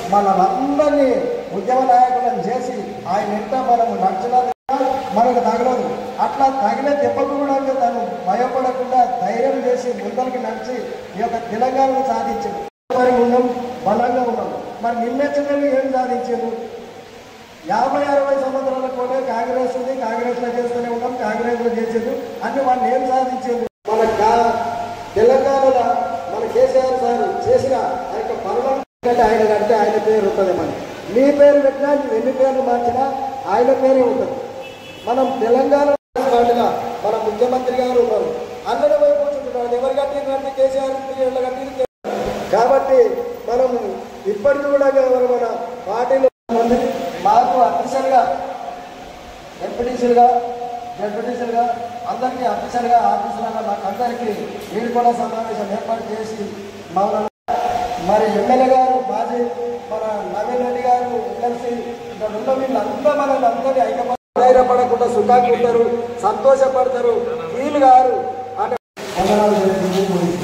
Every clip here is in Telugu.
మనలందరినీ ఉద్యమ నాయకులను చేసి ఆయన ఎంత మనము నడిచిన మనకు తగలదు అట్లా తగిలే దెబ్బకు కూడా తను భయపడకుండా ధైర్యం చేసి ముందరికి నడిచి ఈ యొక్క తెలంగాణను సాధించాడు మరి ఉన్నాం బలంగా ఉన్నాం మరి నిన్న చిన్నవి ఏం సాధించారు యాభై అరవై సంవత్సరాల కూడా కాంగ్రెస్ ఉంది కాంగ్రెస్ లో చేస్తూనే ఉన్నాం కాంగ్రెస్ లో చేసేది అన్ని వాళ్ళు ఏం సాధించారు మన కా- తెలంగాణలో మన కేసీఆర్ సార్ చేసిన ఆ యొక్క పనులను ఎందుకంటే ఆయన కడితే ఆయన పేరు ఉంటుంది మనకి మీ పేరు పెట్టినా నువ్వు ఎన్ని పేర్లు మార్చినా ఆయన పేరే ఉంటుంది మనం తెలంగాణ పాటుగా మన ముఖ్యమంత్రి గారు ఉన్నారు అందరి వైపు కూర్చుంటున్నారు ఎవరు కట్టిందంటే కేసీఆర్ పీరియడ్లో కట్టింది కాబట్టి మనం ఇప్పటికి కూడా ఎవరు మన పార్టీలో ఉంది మాకు అఫీషియల్గా ఎంపీటీసీలుగా జడ్పీటీసీలుగా అందరికీ అఫీషియల్గా ఆఫీసులుగా మాకు అందరికీ వీళ్ళు కూడా సమావేశం ఏర్పాటు చేసి మమ్మల్ని మరి ఎమ్మెల్యే గారు మాజీ మన నవీన్ రెడ్డి గారు ఎమ్మెల్సీ ఇక్కడ ఉన్న వీళ్ళంతా మనల్ని అందరినీ ఐక్యపడ ధైర్యపడకుండా సుఖాన్ని ఉంటారు సంతోషపడతారు వీళ్ళు గారు అంటే వందనాలు తెలుపుతూ ముగిస్తున్నాను.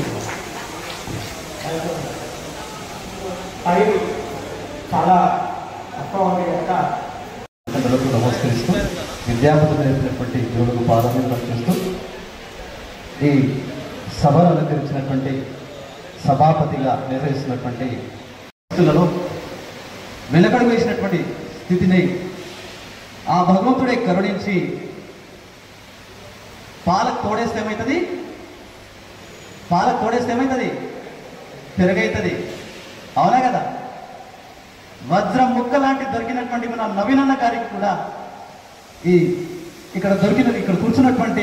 టైం చాలా తక్కువ ఉంది కనుక పెద్దలకు నమస్కరిస్తూ విద్యాపతులు నేర్పినటువంటి గురువులకు పాదం చేస్తూ ఈ సభను అలంకరించినటువంటి సభాపతిగా నిర్వహిస్తున్నటువంటి వ్యక్తులలో వెనకడు వేసినటువంటి స్థితిని ఆ భగవంతుడే కరుణించి పాలకు తోడేస్తే ఏమవుతుంది పాలకు తోడేస్తే ఏమవుతుంది పెరుగైతుంది అవునా కదా వజ్రం ముక్క లాంటి దొరికినటువంటి మన నవీనన్న గారికి కూడా ఈ ఇక్కడ దొరికిన ఇక్కడ కూర్చున్నటువంటి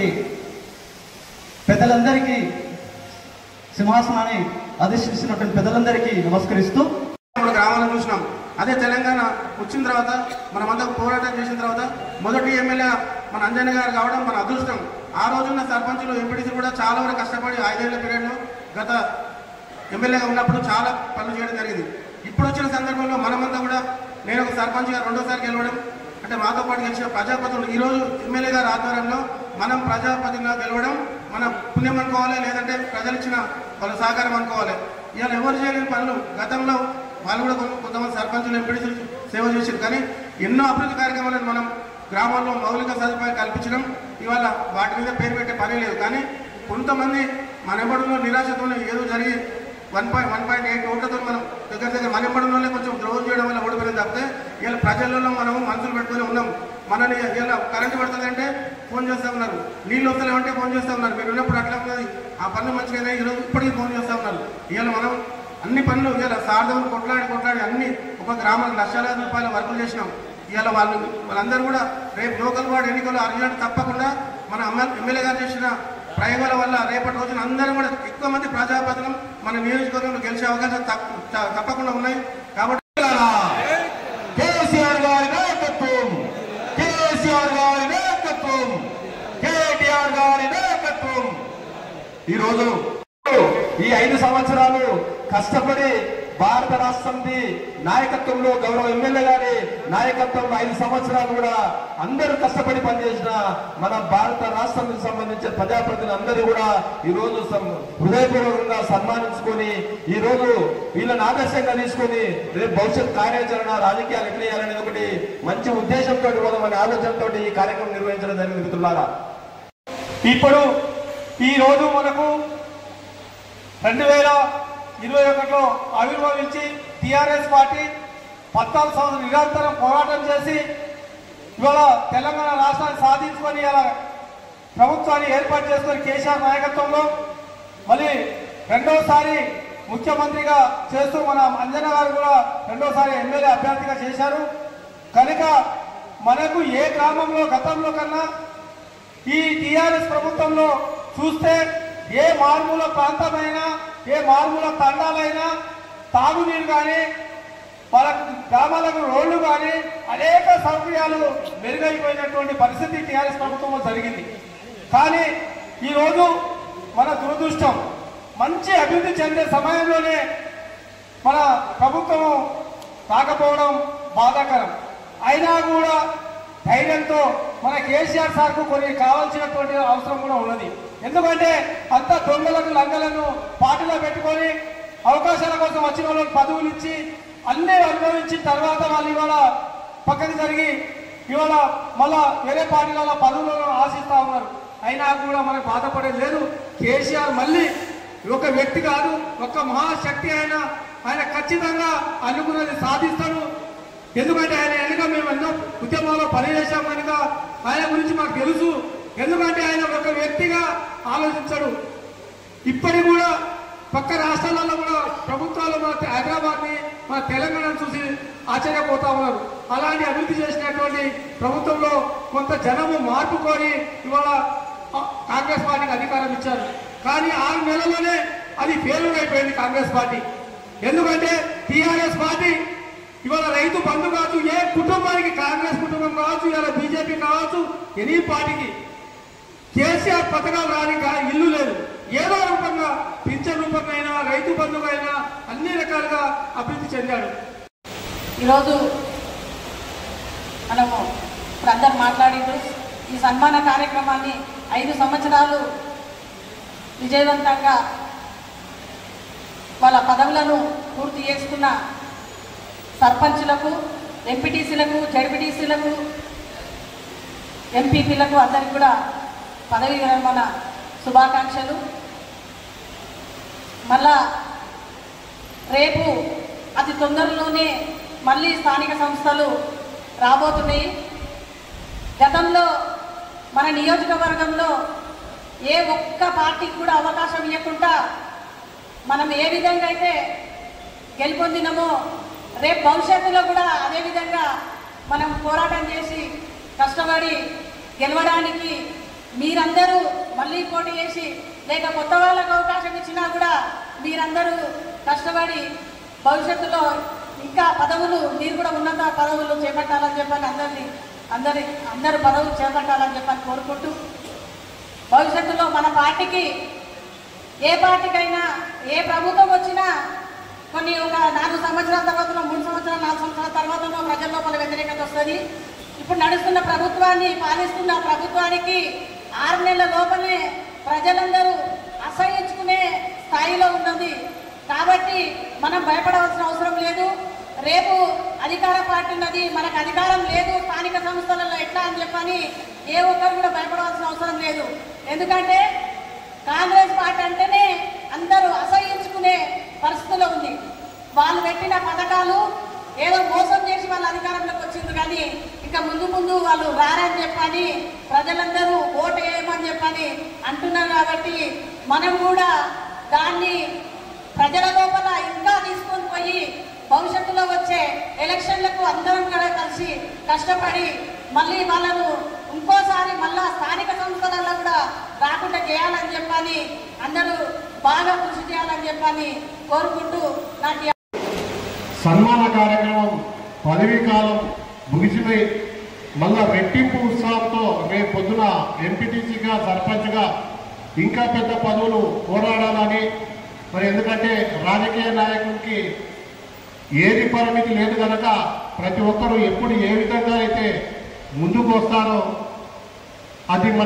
పెద్దలందరికీ సింహాసనాన్ని అధిష్ఠిస్తున్నటువంటి పెద్దలందరికీ నమస్కరిస్తూ మూడు గ్రామాలను చూసినాం అదే తెలంగాణ వచ్చిన తర్వాత మనమంతా పోరాటం చేసిన తర్వాత మొదటి ఎమ్మెల్యే మన అంజన్ గారు కావడం మన అదృష్టం ఆ రోజున్న సర్పంచులు ఎంపీటీసీ కూడా చాలా వరకు కష్టపడి ఐదేళ్ల పీరియడ్లో గత ఎమ్మెల్యేగా ఉన్నప్పుడు చాలా పనులు చేయడం జరిగింది ఇప్పుడు వచ్చిన సందర్భంలో మనమంతా కూడా నేను ఒక సర్పంచ్గా రెండోసారి గెలవడం అంటే మాతో పాటు గెలిచిన ప్రజాపతులు ఈ రోజు ఎమ్మెల్యే గారి ఆధ్వర్యంలో మనం ప్రజాపతిగా గెలవడం మన పుణ్యం అనుకోవాలి లేదంటే ప్రజలు ఇచ్చిన వాళ్ళ సహకారం అనుకోవాలి ఇవాళ ఎవరు చేయలేని పనులు గతంలో వాళ్ళు కూడా కొంత- కొంతమంది సర్పంచులు ఎంపీడీసీలు సేవ చేశారు కానీ ఎన్నో అభివృద్ధి కార్యక్రమాలను మనం గ్రామాల్లో మౌలిక సదుపాయాలు కల్పించడం ఇవాళ వాటి మీద పేరు పెట్టే పని లేదు కానీ కొంతమంది మన ఎమ్మడంలో నిరాశతో ఏదో జరిగి one point one point eight ఓట్లతో మనం దగ్గర దగ్గర మన ఎమ్మడంలోనే కొంచెం ద్రోహం చేయడం వల్ల ఓడిపోయింది తప్పితే ఇలా ప్రజలలో మనం మనసులు పెట్టుకొని ఉన్నాం మనని ఇలా కరెంటు పడుతుంది అంటే ఫోన్ చేస్తా ఉన్నారు నీళ్ళు వస్తలేమంటే ఫోన్ చేస్తా ఉన్నారు మీరు ఉన్నప్పుడు అట్లా ఉన్నది ఆ పనులు మంచిగా ఈరోజు ఇప్పటికీ ఫోన్ చేస్తా ఉన్నారు ఇవాళ మనం అన్ని పనులు ఇవాళ సార్థం కొట్లాడి కొట్లాడి అన్ని ఒక గ్రామానికి లక్షలాది రూపాయల వర్కులు చేసినాం ఇవాళ వాళ్ళు వాళ్ళందరూ కూడా రేపు లోకల్ వార్డు ఎన్నికలు అర్జెంట్ తప్పకుండా మన ఎమ్మెల్యే ఎమ్మెల్యే గారు చేసిన ప్రయోగాల వల్ల రేపటి రోజున అందరం కూడా ఎక్కువ మంది ప్రజాప్రతినిధులు మన నియోజకవర్గంలో గెలిచే అవకాశాలు తప్ప- త- తప్పకుండా ఉన్నాయి కాబట్టి కేసీఆర్ గారి నాయకత్వం కేసీఆర్ గారి నాయకత్వం కేటీఆర్ గారి నాయకత్వం ఈరోజు ఈ ఐదు సంవత్సరాలు కష్టపడి భారత రాష్ట్రంది నాయకత్వంలో గౌరవ ఎమ్మెల్యే గారి నాయకత్వంలో ఐదు సంవత్సరాలు కూడా అందరూ కష్టపడి పనిచేసిన మన భారత రాష్ట్రానికి సంబంధించిన ప్రజాప్రతినిధులు అందరూ కూడా ఈ రోజు సం- హృదయపూర్వకంగా సన్మానించుకొని ఈ రోజు వీళ్ళని ఆదర్శంగా తీసుకొని రేపు భవిష్యత్ కార్యాచరణ రాజకీయాలు ఎట్లా చేయాలనేది ఒకటి మంచి ఉద్దేశంతో పోదామనే ఆలోచనతో ఈ కార్యక్రమం నిర్వహించడం జరిగింది మిత్రులారా ఇప్పుడు ఈ రోజు మనకు రెండు వేల ఇరవై ఒకటిలో ఆవిర్భవించి టిఆర్ఎస్ పార్టీ పద్నాలుగు సంవత్సరాలు నిరంతరం పోరాటం చేసి ఇవాళ తెలంగాణ రాష్ట్రాన్ని సాధించుకొని ఇలా ప్రభుత్వాన్ని ఏర్పాటు చేసుకొని కేసీఆర్ నాయకత్వంలో మళ్ళీ రెండోసారి ముఖ్యమంత్రిగా చేస్తూ మన అంజన గారు కూడా రెండోసారి ఎమ్మెల్యే అభ్యర్థిగా చేశారు కనుక మనకు ఏ గ్రామంలో గతంలో కన్నా ఈ టిఆర్ఎస్ ప్రభుత్వంలో చూస్తే ఏ మారుమూల ప్రాంతమైనా ఏ మారుమూల తండాలైనా తాగునీరు కానీ మన గ్రామాలకు రోడ్లు కానీ అనేక సౌకర్యాలు మెరుగైపోయినటువంటి పరిస్థితి టీఆర్ఎస్ ప్రభుత్వంలో జరిగింది కానీ ఈరోజు మన దురదృష్టం మంచి అభివృద్ధి చెందే సమయంలోనే మన ప్రభుత్వం రాకపోవడం బాధాకరం అయినా కూడా ధైర్యంతో మన కేసీఆర్ సార్కు కొన్ని కావాల్సినటువంటి అవసరం కూడా ఉన్నది ఎందుకంటే అంత దొంగలను లంగలను పార్టీలో పెట్టుకొని అవకాశాల కోసం వచ్చిన వాళ్ళకి పదవులు ఇచ్చి అన్నీ అనుభవించిన తర్వాత వాళ్ళు ఇవాళ పక్కకి జరిగి ఇవాళ మళ్ళా వేరే పార్టీలలో పదవులను ఆశిస్తా ఉన్నారు అయినా కూడా మనకు బాధపడేది లేదు కేసీఆర్ మళ్ళీ ఒక వ్యక్తి కాదు ఒక మహాశక్తి ఆయన ఆయన ఖచ్చితంగా అనుకున్నది సాధిస్తాడు ఎందుకంటే ఆయన వెనుక మేము ఎన్నో ఉద్యమాల్లో పనిచేశాం కనుక ఆయన గురించి మాకు తెలుసు ఎందుకంటే ఆయన ఒక వ్యక్తిగా ఆలోచించడు ఇప్పటికి కూడా పక్క రాష్ట్రాలలో కూడా ప్రభుత్వాలు మన హైదరాబాద్ ని మన తెలంగాణను చూసి ఆశ్చర్యపోతా ఉన్నారు అలాంటి అభివృద్ధి చేసినటువంటి ప్రభుత్వంలో కొంత జనము మార్పు కోరి ఇవాళ ఆ, కాంగ్రెస్ పార్టీకి అధికారం ఇచ్చారు కానీ ఆరు నెలల్లోనే అది ఫెయిల్యూర్ అయిపోయింది కాంగ్రెస్ పార్టీ ఎందుకంటే టీఆర్ఎస్ పార్టీ ఇవాళ రైతు బంధు కావచ్చు ఏ కుటుంబానికి కాంగ్రెస్ కుటుంబం కావచ్చు ఇవాళ బీజేపీ కావచ్చు ఎనీ పార్టీకి కేసీఆర్ పథకాలు రాని గా- ఇల్లు లేదు ఏదో రూపంగా పింఛన్ రూపంగా అయినా రైతు బంధుగా అయినా అన్ని రకాలుగా అభివృద్ధి చెందాడు ఈరోజు మనము ఇప్పుడు అందరు మాట్లాడిండ్రు ఈ సన్మాన కార్యక్రమాన్ని ఐదు సంవత్సరాలు విజయవంతంగా వాళ్ళ పదవులను పూర్తి చేసుకున్న సర్పంచులకు ఎంపీటీసీలకు జడ్పీటీసీలకు ఎంపీపీలకు అందరికి కూడా పదవి విరమణ శుభాకాంక్షలు మళ్ళా రేపు అతి తొందరలోనే మళ్ళీ స్థానిక సంస్థలు రాబోతున్నాయి గతంలో మన నియోజకవర్గంలో ఏ ఒక్క పార్టీకి కూడా అవకాశం ఇవ్వకుండా మనం ఏ విధంగా అయితే గెలుపొందినామో రేపు భవిష్యత్తులో కూడా అదే విధంగా మనం పోరాటం చేసి కష్టపడి గెలవడానికి మీరందరూ మళ్ళీ పోటీ చేసి లేక కొత్త వాళ్ళకు అవకాశం ఇచ్చినా కూడా మీరందరూ కష్టపడి భవిష్యత్తులో ఇంకా పదవులు మీరు కూడా ఉన్నత పదవులు చేపట్టాలని చెప్పని అందరినీ అందరి అందరు పదవులు చేపట్టాలని చెప్పని కోరుకుంటూ భవిష్యత్తులో మన పార్టీకి ఏ పార్టీకైనా ఏ ప్రభుత్వం వచ్చినా కొన్ని ఒక నాలుగు సంవత్సరాల తర్వాత మూడు సంవత్సరాలు నాలుగు సంవత్సరాల తర్వాత ప్రజల లోపల వ్యతిరేకత వస్తుంది ఇప్పుడు నడుస్తున్న ప్రభుత్వాన్ని పాలిస్తున్న ప్రభుత్వానికి ఆరు నెలల లోపలే ప్రజలందరూ అసహించుకునే స్థాయిలో ఉన్నది కాబట్టి మనం భయపడవలసిన అవసరం లేదు రేపు అధికార పార్టీ ఉన్నది మనకు అధికారం లేదు స్థానిక సంస్థలలో ఎట్లా అని చెప్పని ఏ ఒక్కరు కూడా భయపడవలసిన అవసరం లేదు ఎందుకంటే కాంగ్రెస్ పార్టీ అంటేనే అందరూ అసహించుకునే పరిస్థితిలో ఉంది వాళ్ళు పెట్టిన పథకాలు ఏదో మోసం చేసి వాళ్ళ అధికారంలోకి వచ్చింది కానీ ఇక ముందు ముందు వాళ్ళు రారని చెప్పని ప్రజలందరూ ఓటు వేయమని చెప్పని అంటున్నారు కాబట్టి మనం కూడా దాన్ని ప్రజల లోపల ఇంకా తీసుకొని పోయి భవిష్యత్తులో వచ్చే ఎలక్షన్లకు అందరం కూడా కలిసి కష్టపడి మళ్ళీ వాళ్ళను ఇంకోసారి మళ్ళా స్థానిక సంస్థలలో కూడా రాకుండా చేయాలని చెప్పని అందరూ బాగా కృషి చేయాలని చెప్పని కోరుకుంటూ నాకు ఈ సన్మాన కార్యక్రమం పదవీ కాలం ముగిసిపోయి మళ్ళా రెట్టింపు ఉత్సాహంతో రేపు పొద్దున ఎంపీటీసీగా సర్పంచ్గా ఇంకా పెద్ద పదవులు పోరాడాలని మరి ఎందుకంటే రాజకీయ నాయకుడికి ఏది పరిమితి లేదు కనుక ప్రతి ఒక్కరూ ఎప్పుడు ఏ విధంగా అయితే ముందుకు వస్తారో అది మన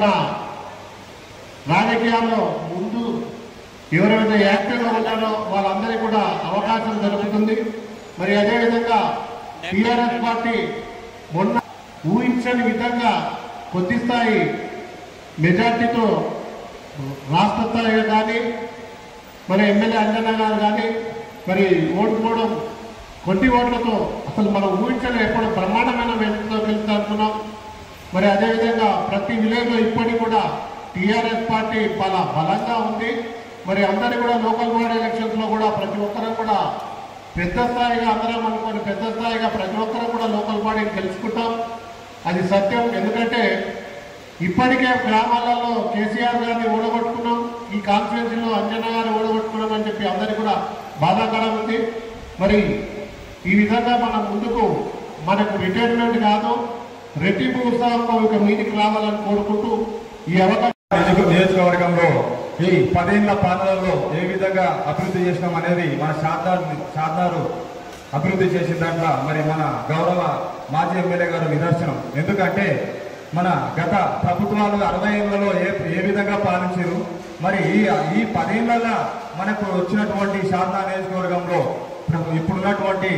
రాజకీయాల్లో ముందు ఎవరైతే యాక్టివ్గా ఉన్నారో వాళ్ళందరికీ కూడా అవకాశం దొరుకుతుంది మరి అదేవిధంగా టీఆర్ఎస్ పార్టీ మొన్న ఊహించని విధంగా కొద్ది స్థాయి మెజార్టీతో రాష్ట్ర స్థాయిగా కానీ మరి ఎమ్మెల్యే అంజనా గారు కానీ మరి ఓడిపోవడం కొద్ది ఓట్లతో అసలు మనం ఊహించలే ఎప్పుడు బ్రహ్మాండమైన మెజార్టీతో గెలుస్తా అనుకున్నాం మరి అదేవిధంగా ప్రతి విలేజ్లో ఇప్పటికి కూడా టీఆర్ఎస్ పార్టీ చాలా బలంగా ఉంది మరి అందరి కూడా లోకల్ బాడీ ఎలక్షన్స్ లో కూడా ప్రతి ఒక్కరూ కూడా పెద్ద స్థాయిగా అందరం అనుకోని పెద్ద స్థాయిగా ప్రతి ఒక్కరూ కూడా లోకల్ బాడీని గెలుచుకుంటాం అది సత్యం ఎందుకంటే ఇప్పటికే గ్రామాలలో కేసీఆర్ గారిని ఓడగొట్టుకున్నాం ఈ కాన్స్టిట్యూన్సీలో అంజనా గారిని ఓడగొట్టుకున్నాం అని చెప్పి అందరికీ కూడా బాధాకరం ఉంది మరి ఈ విధంగా మనం ముందుకు మనకు రిటైర్మెంట్ కాదు రెట్టింపు ఉత్సాహంతో ఇక మీదికి రావాలని కోరుకుంటూ ఈ అవకాశం నియోజక- నియోజకవర్గంలో ఈ పదేళ్ల పాలనలో ఏ విధంగా అభివృద్ధి చేసినాం అనేది మన షాద్దార్ షాద్దారు అభివృద్ధి చేసిన దాంట్లో మరి మన గౌరవ మాజీ ఎమ్మెల్యే గారు నిదర్శనం ఎందుకంటే మన గత ప్రభుత్వాలు అరవై ఏళ్లలో ఏ ఏ విధంగా పాలించారు మరి ఈ ఈ పదేళ్లలో మనకు వచ్చినటువంటి షాద్దా నియోజకవర్గంలో ఇప్పుడు ఇప్పుడున్నటువంటి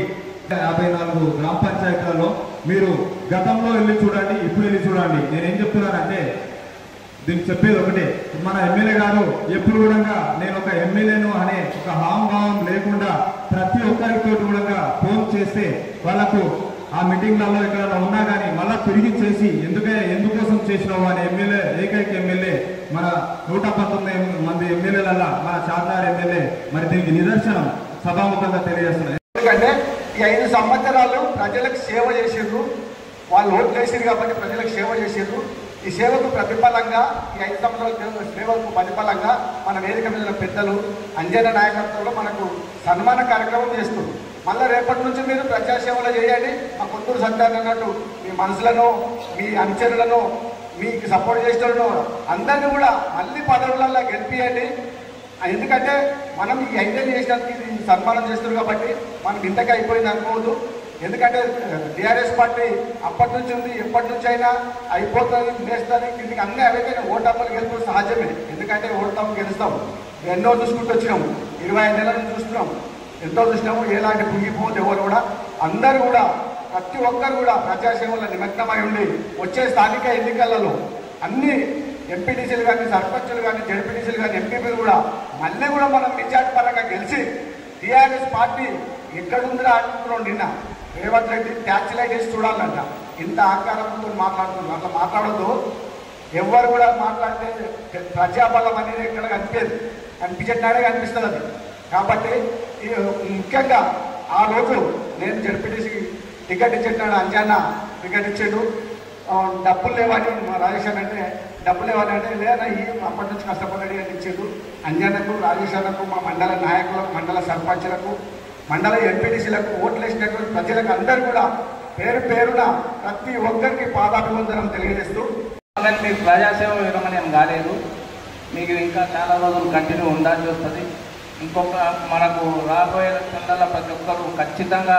యాభై నాలుగు గ్రామ పంచాయతీలలో మీరు గతంలో వెళ్ళి చూడండి ఇప్పుడు వెళ్ళి చూడండి నేనేం చెప్తున్నానంటే దీనికి చెప్పేది ఒకటే మన ఎమ్మెల్యే గారు ఎప్పుడు కూడా నేను ఒక ఎమ్మెల్యేను అనే ఒక హావభావం లేకుండా ప్రతి ఒక్కరితో కూడా ఫోన్ చేస్తే వాళ్ళకు ఆ మీటింగ్లలో ఎక్కడైనా ఉన్నా కానీ మళ్ళా తిరిగి చేసి ఎందుకే ఎందుకోసం చేసినావు అని ఎమ్మెల్యే ఏకైక ఎమ్మెల్యే మన నూట పంతొమ్మిది మంది ఎమ్మెల్యేలల్లా మన చార్నార్ ఎమ్మెల్యే మరి దీనికి నిదర్శనం సభాముఖంగా తెలియజేస్తున్నాయి ఎందుకంటే ఈ ఐదు సంవత్సరాలు ప్రజలకు సేవ చేసిండ్రు వాళ్ళు ఓట్లు వేసారు కాబట్టి ప్రజలకు సేవ చేసిండ్రు ఈ సేవకు ప్రతిఫలంగా ఈ ఐదు సంవత్సరాల సేవ- సేవకు ప్రతిఫలంగా మన వేదిక మీద ఉన్న పెద్దలు అంజన నాయకత్వంలో మనకు సన్మాన కార్యక్రమం చేస్తుంది మళ్ళీ రేపటి నుంచి మీరు ప్రజాసేవలు చేయండి మా కొత్తూరు సత్యాన్ని అన్నట్టు మీ మనసులను మీ అనుచరులను మీకు సపోర్ట్ చేసేటోళ్ళను అందరినీ కూడా మళ్ళీ పదవులలో గెలిపియండి ఎందుకంటే మనం ఈ ఐదేళ్ళు చేసినందుకు ఇది సన్మానం చేస్తున్నారు కాబట్టి మనకి ఇంతకే అయిపోయింది అనుకోవద్దు ఎందుకంటే టీఆర్ఎస్ పార్టీ అప్పటి నుంచి ఉంది ఎప్పటి నుంచి అయినా అయిపోతుంది నేస్తుంది దీనికి అన్నీ అవైతే ఓటమ్మలు గెలుపు సహజమే ఎందుకంటే ఓటమి గెలుస్తాం ఎన్నో చూసుకుంటూ వచ్చినాము ఇరవై ఐదు నెలల నుంచి చూస్తున్నాం ఎంతో చూసినాము ఎలాంటి పుంగిపోతే ఎవరు కూడా అందరూ కూడా ప్రతి ఒక్కరు కూడా ప్రజాసేవలో నిమగ్నమై ఉండి వచ్చే స్థానిక ఎన్నికలలో అన్ని ఎంపీటీసీలు కానీ సర్పంచులు కానీ జడ్పీటీసీలు కానీ ఎంపీపీలు కూడా మళ్ళీ కూడా మనం మెజార్టీ పరంగా గెలిచి టీఆర్ఎస్ పార్టీ ఎక్కడుందిరా అంటున్నాం నిన్న రేవంత్ రెడ్డి ట్యాక్స్ లైట్ వేసి చూడాలంట ఇంత ఆకారంతో మాట్లాడుతున్నారు అట్లా మాట్లాడద్దు ఎవరు కూడా మాట్లాడితే ప్రజాబలం అనేది ఎక్కడ కనిపించదు కనిపించట్టాడే కనిపిస్తుంది అది కాబట్టి ఈ ముఖ్యంగా ఆ రోజు నేను జడ్పీటీసీ టికెట్ ఇచ్చేటాడు అంజాన్న టికెట్ ఇచ్చాడు ఆ, డబ్బులు లేవని మా రాజేష్ అన్న అంటే డబ్బులు లేవని అంటే లేదా ఈ అప్పటి నుంచి కష్టపడ్డాడు అని ఇచ్చాడు అంజన్నకు రాజేష్ అన్నకు మా మండల నాయకులకు మండల సర్పంచులకు మండల ఎంపీటీసీలకు ఓట్లు వేసినటువంటి ప్రజలకు అందరూ కూడా పేరు పేరున ప్రతి ఒక్కరికి పాదాభివందనం తెలియజేస్తూ కానీ మీకు ప్రజాసేవ విరమణం కాలేదు మీకు ఇంకా చాలా రోజులు కంటిన్యూ ఉండాల్సి వస్తుంది ఇంకొక మనకు రాబోయే ఎలక్షన్లలో ప్రతి ఒక్కరు ఖచ్చితంగా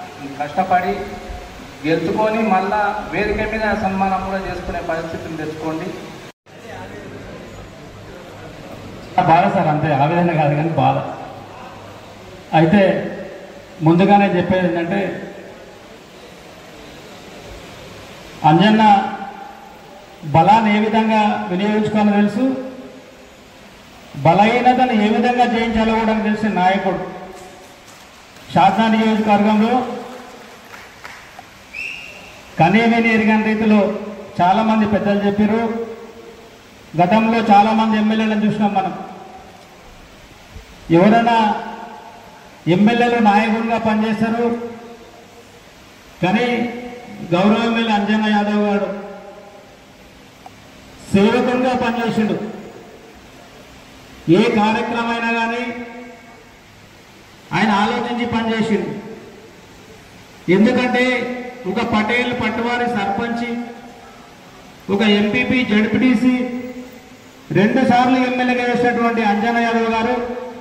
కష్టపడి గెలుచుకొని మళ్ళా వేదిక మీద సన్మానం కూడా చేసుకునే పరిస్థితిని తెచ్చుకోండి బాధ సార్ అంతే ఆవేదన కాదు కానీ బాధ అయితే ముందుగానే చెప్పేది ఏంటంటే అంజన్న బలాన్ని ఏ విధంగా వినియోగించుకోవాలో తెలుసు బలహీనతను ఏ విధంగా జయించాలో కూడా తెలిసిన నాయకుడు శాసన నియోజకవర్గంలో కనీవిని ఎరిగిన రీతిలో చాలామంది పెద్దలు చెప్పారు గతంలో చాలామంది ఎమ్మెల్యేలను చూసినాం మనం ఎవరైనా ఎమ్మెల్యేలు నాయకుడిగా పనిచేస్తారు కానీ గౌరవ ఎమ్మెల్యే అంజన్న యాదవ్ గారు సేవకునిగా పనిచేసిండు ఏ కార్యక్రమం అయినా కానీ ఆయన ఆలోచించి పనిచేసిండు ఎందుకంటే ఒక పటేల్ పట్టువారి సర్పంచి ఒక ఎంపీపీ జడ్పీటీసీ రెండు సార్లు ఎమ్మెల్యేగా చేసినటువంటి అంజన యాదవ్ గారు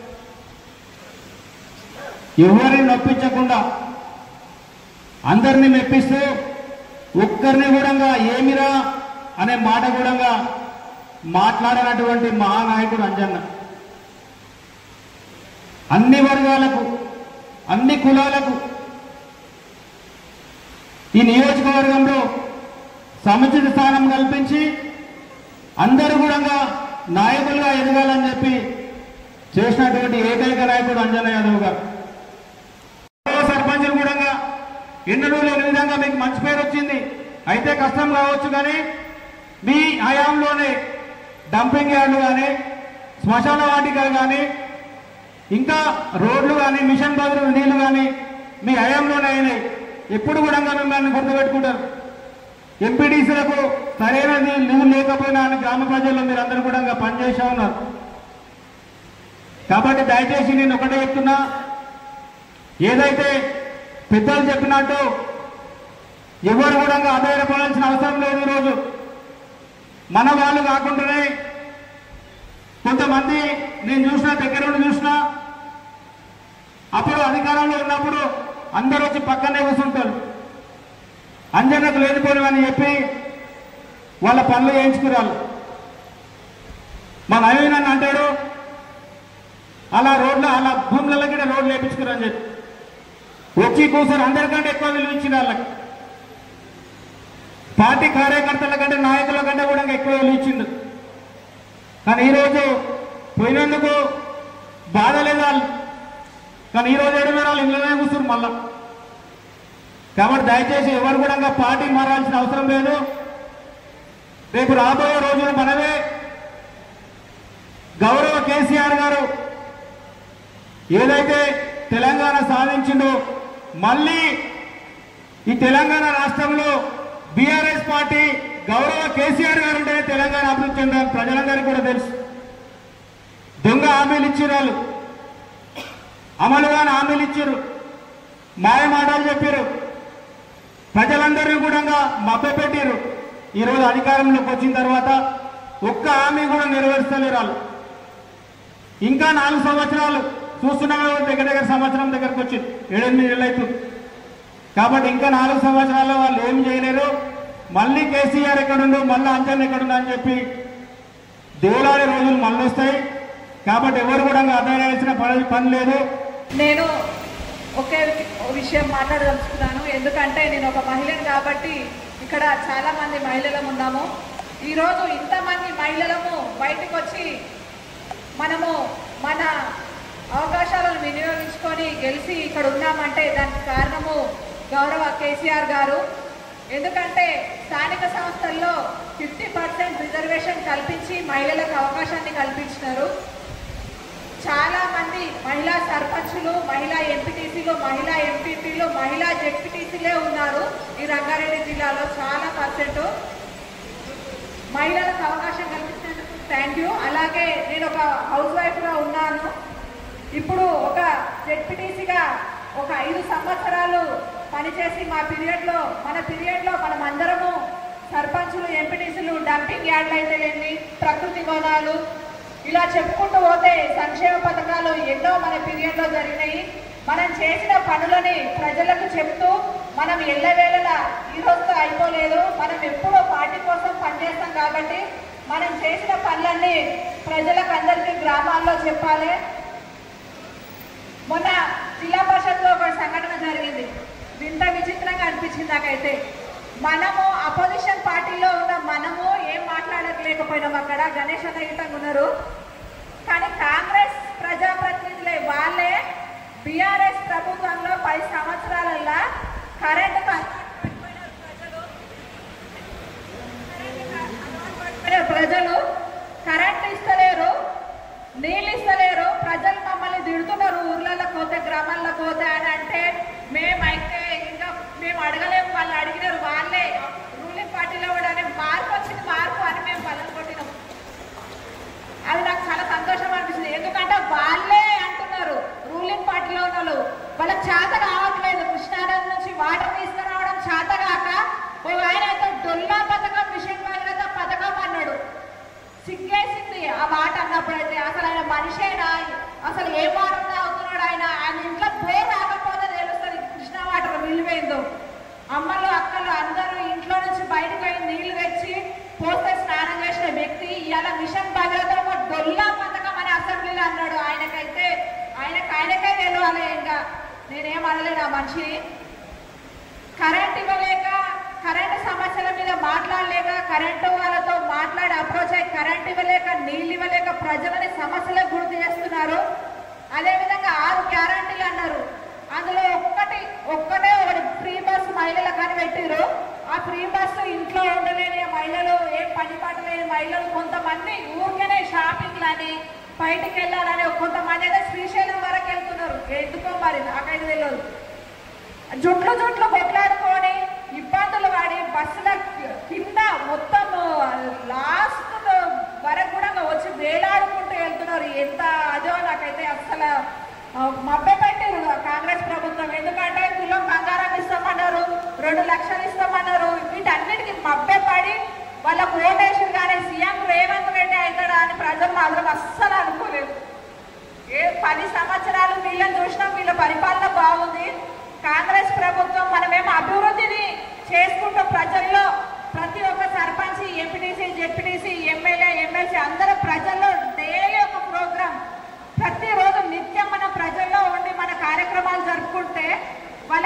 ఎవరిని నొప్పించకుండా అందరినీ మెప్పిస్తూ ఒక్కరిని కూడా ఏమిరా అనే మాట కూడా మాట్లాడినటువంటి మహానాయకుడు అంజన్న అన్ని వర్గాలకు అన్ని కులాలకు ఈ నియోజకవర్గంలో సముచిత స్థానం కల్పించి అందరూ కూడా నాయకులుగా ఎదగాలని చెప్పి చేసినటువంటి ఏకైక నాయకుడు అంజన యాదవ్ గారు సర్పంచులు కూడా ఎన్నడూ లేని విధంగా మీకు మంచి పేరు వచ్చింది అయితే కష్టం కావచ్చు కానీ మీ హయాంలోనే డంపింగ్ యార్డులు కానీ శ్మశాన వాటికలు కానీ ఇంకా రోడ్లు కానీ మిషన్ బదులు నీళ్లు కానీ మీ హయాంలోనే అయినాయి ఎప్పుడు కూడా మిమ్మల్ని గుర్తుపెట్టుకుంటారు ఎంపీడీసీలకు సరైన నీ- నిధులు లేకపోయినా అని గ్రామ ప్రజల్లో మీరు అందరూ కూడా పనిచేసా ఉన్నారు కాబట్టి దయచేసి నేను ఒకటే చెప్తున్నా ఏదైతే పెద్దలు చెప్పినట్టు ఎవరు కూడా ఆధారపడాల్సిన అవసరం లేదు ఈరోజు మన వాళ్ళు కాకుండానే కొంతమంది నేను చూసిన దగ్గర నుండి చూసిన అప్పుడు అధికారంలో ఉన్నప్పుడు అందరూ వచ్చి పక్కనే కూర్చుంటారు అంజనకు లేనిపోయినవని చెప్పి వాళ్ళ పనులు చేయించుకురాలు మా నవీన్ అన్న అంటాడు అలా రోడ్లు అలా భూములకి రోడ్లు వేయించుకురని చెప్పి వచ్చి కూర్చొని అందరికంటే ఎక్కువ విలువ ఇచ్చిన వాళ్ళకి పార్టీ కార్యకర్తల కంటే నాయకుల కంటే కూడా ఇంకా ఎక్కువ విలువ ఇచ్చిండు కానీ ఈరోజు పోయినందుకు బాధ లేదు వాళ్ళు కానీ ఈరోజు ఏడు వేల వాళ్ళు ఇళ్ళనే కూర్చున్నారు మళ్ళా కాబట్టి దయచేసి ఎవరు కూడా ఇంకా పార్టీ మారాల్సిన అవసరం లేదు రేపు రాబోయే రోజులు మనమే గౌరవ కేసీఆర్ గారు ఏదైతే తెలంగాణ సాధించిందో మళ్ళీ ఈ తెలంగాణ రాష్ట్రంలో బీఆర్ఎస్ పార్టీ గౌరవ కేసీఆర్ గారు ఉంటేనే తెలంగాణ అభివృద్ధి చెందాలని ప్రజలందరికీ కూడా తెలుసు దొంగ హామీలు ఇచ్చారు వాళ్ళు అమలుగానే హామీలు ఇచ్చారు మాయ మాటలు చెప్పారు ప్రజలందరినీ కూడా మభ్యపెట్టారు ఈరోజు అధికారంలోకి వచ్చిన తర్వాత ఒక్క హామీ కూడా నెరవేర్చలేరు వాళ్ళు ఇంకా నాలుగు సంవత్సరాలు చూస్తున్నాం కదా దగ్గర దగ్గర సంవత్సరం దగ్గరకు వచ్చి ఏడెనిమిది నెలలు అవుతుంది కాబట్టి ఇంకా నాలుగు సంవత్సరాల్లో వాళ్ళు ఏం చేయలేరు మళ్ళీ కేసీఆర్ ఎక్కడుండు మళ్ళీ అంజన్ ఎక్కడుండు అని చెప్పి దేవులాడే రోజులు మళ్ళీ వస్తాయి కాబట్టి ఎవరు కూడా అర్థం చేయాల్సిన పని పని లేదు నేను ఒకే విషయం మాట్లాడదలుచుకున్నాను ఎందుకంటే నేను ఒక మహిళను కాబట్టి ఇక్కడ చాలా మంది మహిళలం ఉన్నాము ఈరోజు ఇంతమంది మహిళలము బయటకు వచ్చి మనము మన అవకాశాలను వినియోగించుకొని గెలిచి ఇక్కడ ఉన్నామంటే దానికి కారణము గౌరవ కేసీఆర్ గారు ఎందుకంటే స్థానిక సంస్థల్లో ఫిఫ్టీ పర్సెంట్ రిజర్వేషన్ కల్పించి మహిళలకు అవకాశాన్ని కల్పించినారు చాలా మంది మహిళా సర్పంచులు మహిళా ఎంపీటీసీలు మహిళా ఎంపీపీలు మహిళా జెడ్పీటీసీలే ఉన్నారు ఈ రంగారెడ్డి జిల్లాలో చాలా పర్సెంట్ మహిళలకు అవకాశం కల్పించినందుకు థ్యాంక్ యూ అలాగే నేను ఒక హౌస్ వైఫ్గా ఉన్నాను ఇప్పుడు ఒక జెడ్పీటీసీగా ఒక ఐదు సంవత్సరాలు పనిచేసి మా పీరియడ్లో మన పీరియడ్లో మనం అందరము సర్పంచులు ఎంపీటీసీలు డంపింగ్ యార్డ్లు అయితే ఏంటి ప్రకృతి వనాలు ఇలా చెప్పుకుంటూ పోతే సంక్షేమ పథకాలు ఎన్నో మన పీరియడ్లో జరిగినాయి మనం చేసిన పనులని ప్రజలకు చెప్తూ మనం ఎల్లవేళలా ఈ రోజుతో అయిపోలేదు మనం ఎప్పుడూ పార్టీ కోసం పనిచేస్తాం కాబట్టి మనం చేసిన పనులన్నీ ప్రజలకు అందరికీ గ్రామాల్లో చెప్పాలి మొన్న జిల్లా పరిషత్లో ఒక సంఘటన జరిగింది వింత విచిత్రంగా అనిపించింది నాకైతే మనము అపోజిషన్ పార్టీలో ఉన్న మనము ఏం మాట్లాడలేకపోయినాం అక్కడ గణేష్ అన్న గిట్టంగా ఉన్నారు కానీ కాంగ్రెస్ ప్రజాప్రతినిధులే వాళ్ళే బీఆర్ఎస్ ప్రభుత్వంలో పది సంవత్సరాలల్లా కరెంటు ప్రజలు కరెంట్ ఇస్తలేరు నీళ్ళు ఇస్తలేరు ప్రజలు మమ్మల్ని తిడుతున్నారు ఊర్లలో పోతే గ్రామాల్లో పోతే అని అంటే మేమైతే ఇంకా మేము అడగలేము వాళ్ళు అడిగినారు వాళ్ళే రూలింగ్ పార్టీలో కూడా అని మార్పు వచ్చింది మార్పు అని మేము బలం కొట్టినాం అది నాకు చాలా సంతోషం అనిపిస్తుంది ఎందుకంటే వాళ్ళే అంటున్నారు రూలింగ్ పార్టీలో ఉన్న వాళ్ళు వాళ్ళకి చేత కావట్లేదు కృష్ణానది నుంచి వాటర్ తీసుకురావడం చేత కాక ఓ ఆయన అయితే డొల్లా పథకం మిషన్ భగీరథ పథకం అన్నాడు సిగ్గేసింది ఆ మాట అన్నప్పుడైతే అసలు ఆయన మనిషేనా అసలు ఏ వాటర్ తాగుతున్నాడు ఆయన ఆయన ఇంట్లో పోయి రాకపోతే తెలుస్తుంది కృష్ణా వాటర్ విలువైందో అమ్మలు అక్కలు అందరూ ఇంట్లో నుంచి బయటకు పోయి నీళ్లు తెచ్చి పోస్తే స్నానం చేసిన వ్యక్తి ఇవాళ మిషన్ భగీరథ ఒక డొల్లా పథకం అని అసెంబ్లీలో అన్నాడు ఆయనకైతే ఆయనకు ఆయనకే తెలియాలి ఇంకా నేనేం అనలేను ఆ మనిషిని కరెంట్ ఇవ్వలేక కరెంటు సమస్యల మీద మాట్లాడలేక కరెంటు వాళ్ళతో మాట్లాడి అప్రోచ్ అయ్యి కరెంట్ ఇవ్వలేక నీళ్ళు ఇవ్వలేక ప్రజలని సమస్యలకు గుర్తు చేస్తున్నారు అదేవిధంగా ఆరు గ్యారంటీలు అన్నారు అందులో ఒక్కటి ఒక్కటే ఒకటి ఫ్రీ బస్ మహిళలకు అని పెట్టిరు ఆ ఫ్రీ బస్సు ఇంట్లో ఉండలేని మహిళలు ఏం పని పాట లేని మహిళలు కొంతమంది ఊరికేనే షాపింగ్ అని బయటికి వెళ్ళాలని కొంతమంది అయితే శ్రీశైలం వరకు వెళ్తున్నారు ఎందుకో మరి నాకైతే తెలియదు జుట్లు జుట్లు కొట్లాడుకొని ఇబ్బందులు పడి బస్సుల కింద మొత్తం లాస్ట్ వరకు కూడా వచ్చి వేలాడుకుంటూ వెళ్తున్నారు ఎంత అదో నాకైతే అస్సలు మభ్య పెట్టారు కాంగ్రెస్ ప్రభుత్వం ఎందుకంటే తులం బంగారం ఇస్తామన్నారు రెండు లక్షలు ఇస్తామన్నారు వీటన్నిటికీ మభ్యపడి వాళ్ళకు ఓటేసారు కానీ సీఎం రేవంత్ రెడ్డి అవుతాడా అని ప్రజలు మాత్రం అస్సలు అనుకోలేదు ఏ పది సంవత్సరాలు వీళ్ళని చూసినాం వీళ్ళ పరిపాలన బాగుంది కాంగ్రెస్ ప్రభుత్వం మనమేమో అభివృద్ధిని చేసుకుంటూ ప్రజల్లో ప్రతి ఒక్క sarpanch MPTC ZPTC MLA MLC అందరూ ప్రజల్లో డైలీ ఒక ప్రోగ్రామ్ ప్రతిరోజు నిత్యం మన ప్రజల్లో ఉండి మన కార్యక్రమాలు జరుపుకుంటే వాళ్ళ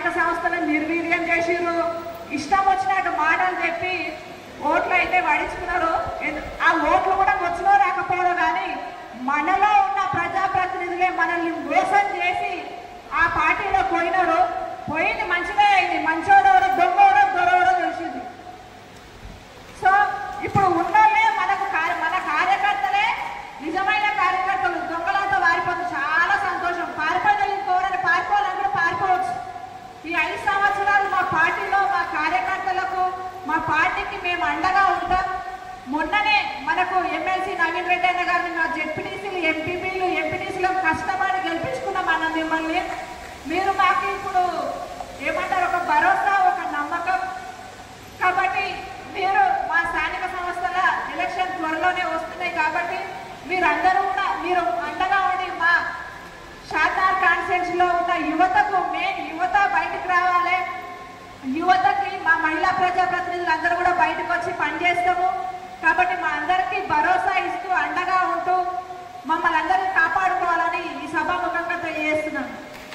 సంస్థలను నిర్వీర్యం చేసిర్రు ఇష్టం వచ్చినట్టు మాటలు చెప్పి ఓట్లు అయితే పడించుకున్నారు ఎందు- ఆ ఓట్లు కూడా వచ్చినో రాకపోవడం కానీ మనలో ఉన్న ప్రజాప్రతినిధులే మనల్ని మోసం చేసి ఆ పార్టీలో పోయినారు పోయింది మంచిదే అయింది మంచోడోడో దొంగోడో దొరవడో తెలిసింది సో ఇప్పుడు ఉన్నోళ్ళే మనకు కార్య- మన కార్యకర్తలే నిజమైన కార్యకర్తలు దొంగలంతా వారిపోతుంది చాలా సంతోషం పారిపోయిన ఇంకోడని పారిపోవాలని కూడా పారిపోవచ్చు ఈ ఐదు సంవత్సరాలు మా పార్టీలో మా కార్యకర్తలకు మా పార్టీకి మేము అండగా ఉంటాం మొన్ననే మనకు ఎమ్మెల్సీ నవీన్ రెడ్డి అన్న గారిని మా జెడ్పీటీసీలు ఎంపీపీలు ఎంపీటీసీలు కష్టపడి గెలిపించుకున్నాం అన్న మిమ్మల్ని మీరు మాకు ఇప్పుడు ఏమంటారు ఒక భరోసా ఒక నమ్మకం కాబట్టి మీరు మా స్థానిక సంస్థల ఎలక్షన్ త్వరలోనే వస్తున్నాయి కాబట్టి మీరందరూ కూడా మీరు అండగా ఉండి మా షాతార్ కాన్స్టిట్యూన్సీ లో ఉన్న యువతకు మెయిన్ యువత బయటకు రావాలి యువతకి మా మహిళా ప్రజాప్రతినిధులు అందరూ కూడా బయటకు వచ్చి పనిచేస్తాము కాబట్టి మా అందరికీ భరోసా ఇస్తూ అండగా ఉంటూ మమ్మల్ని అందరినీ కాపాడుకోవాలని ఈ సభాముఖంగా తెలియజేస్తున్నాను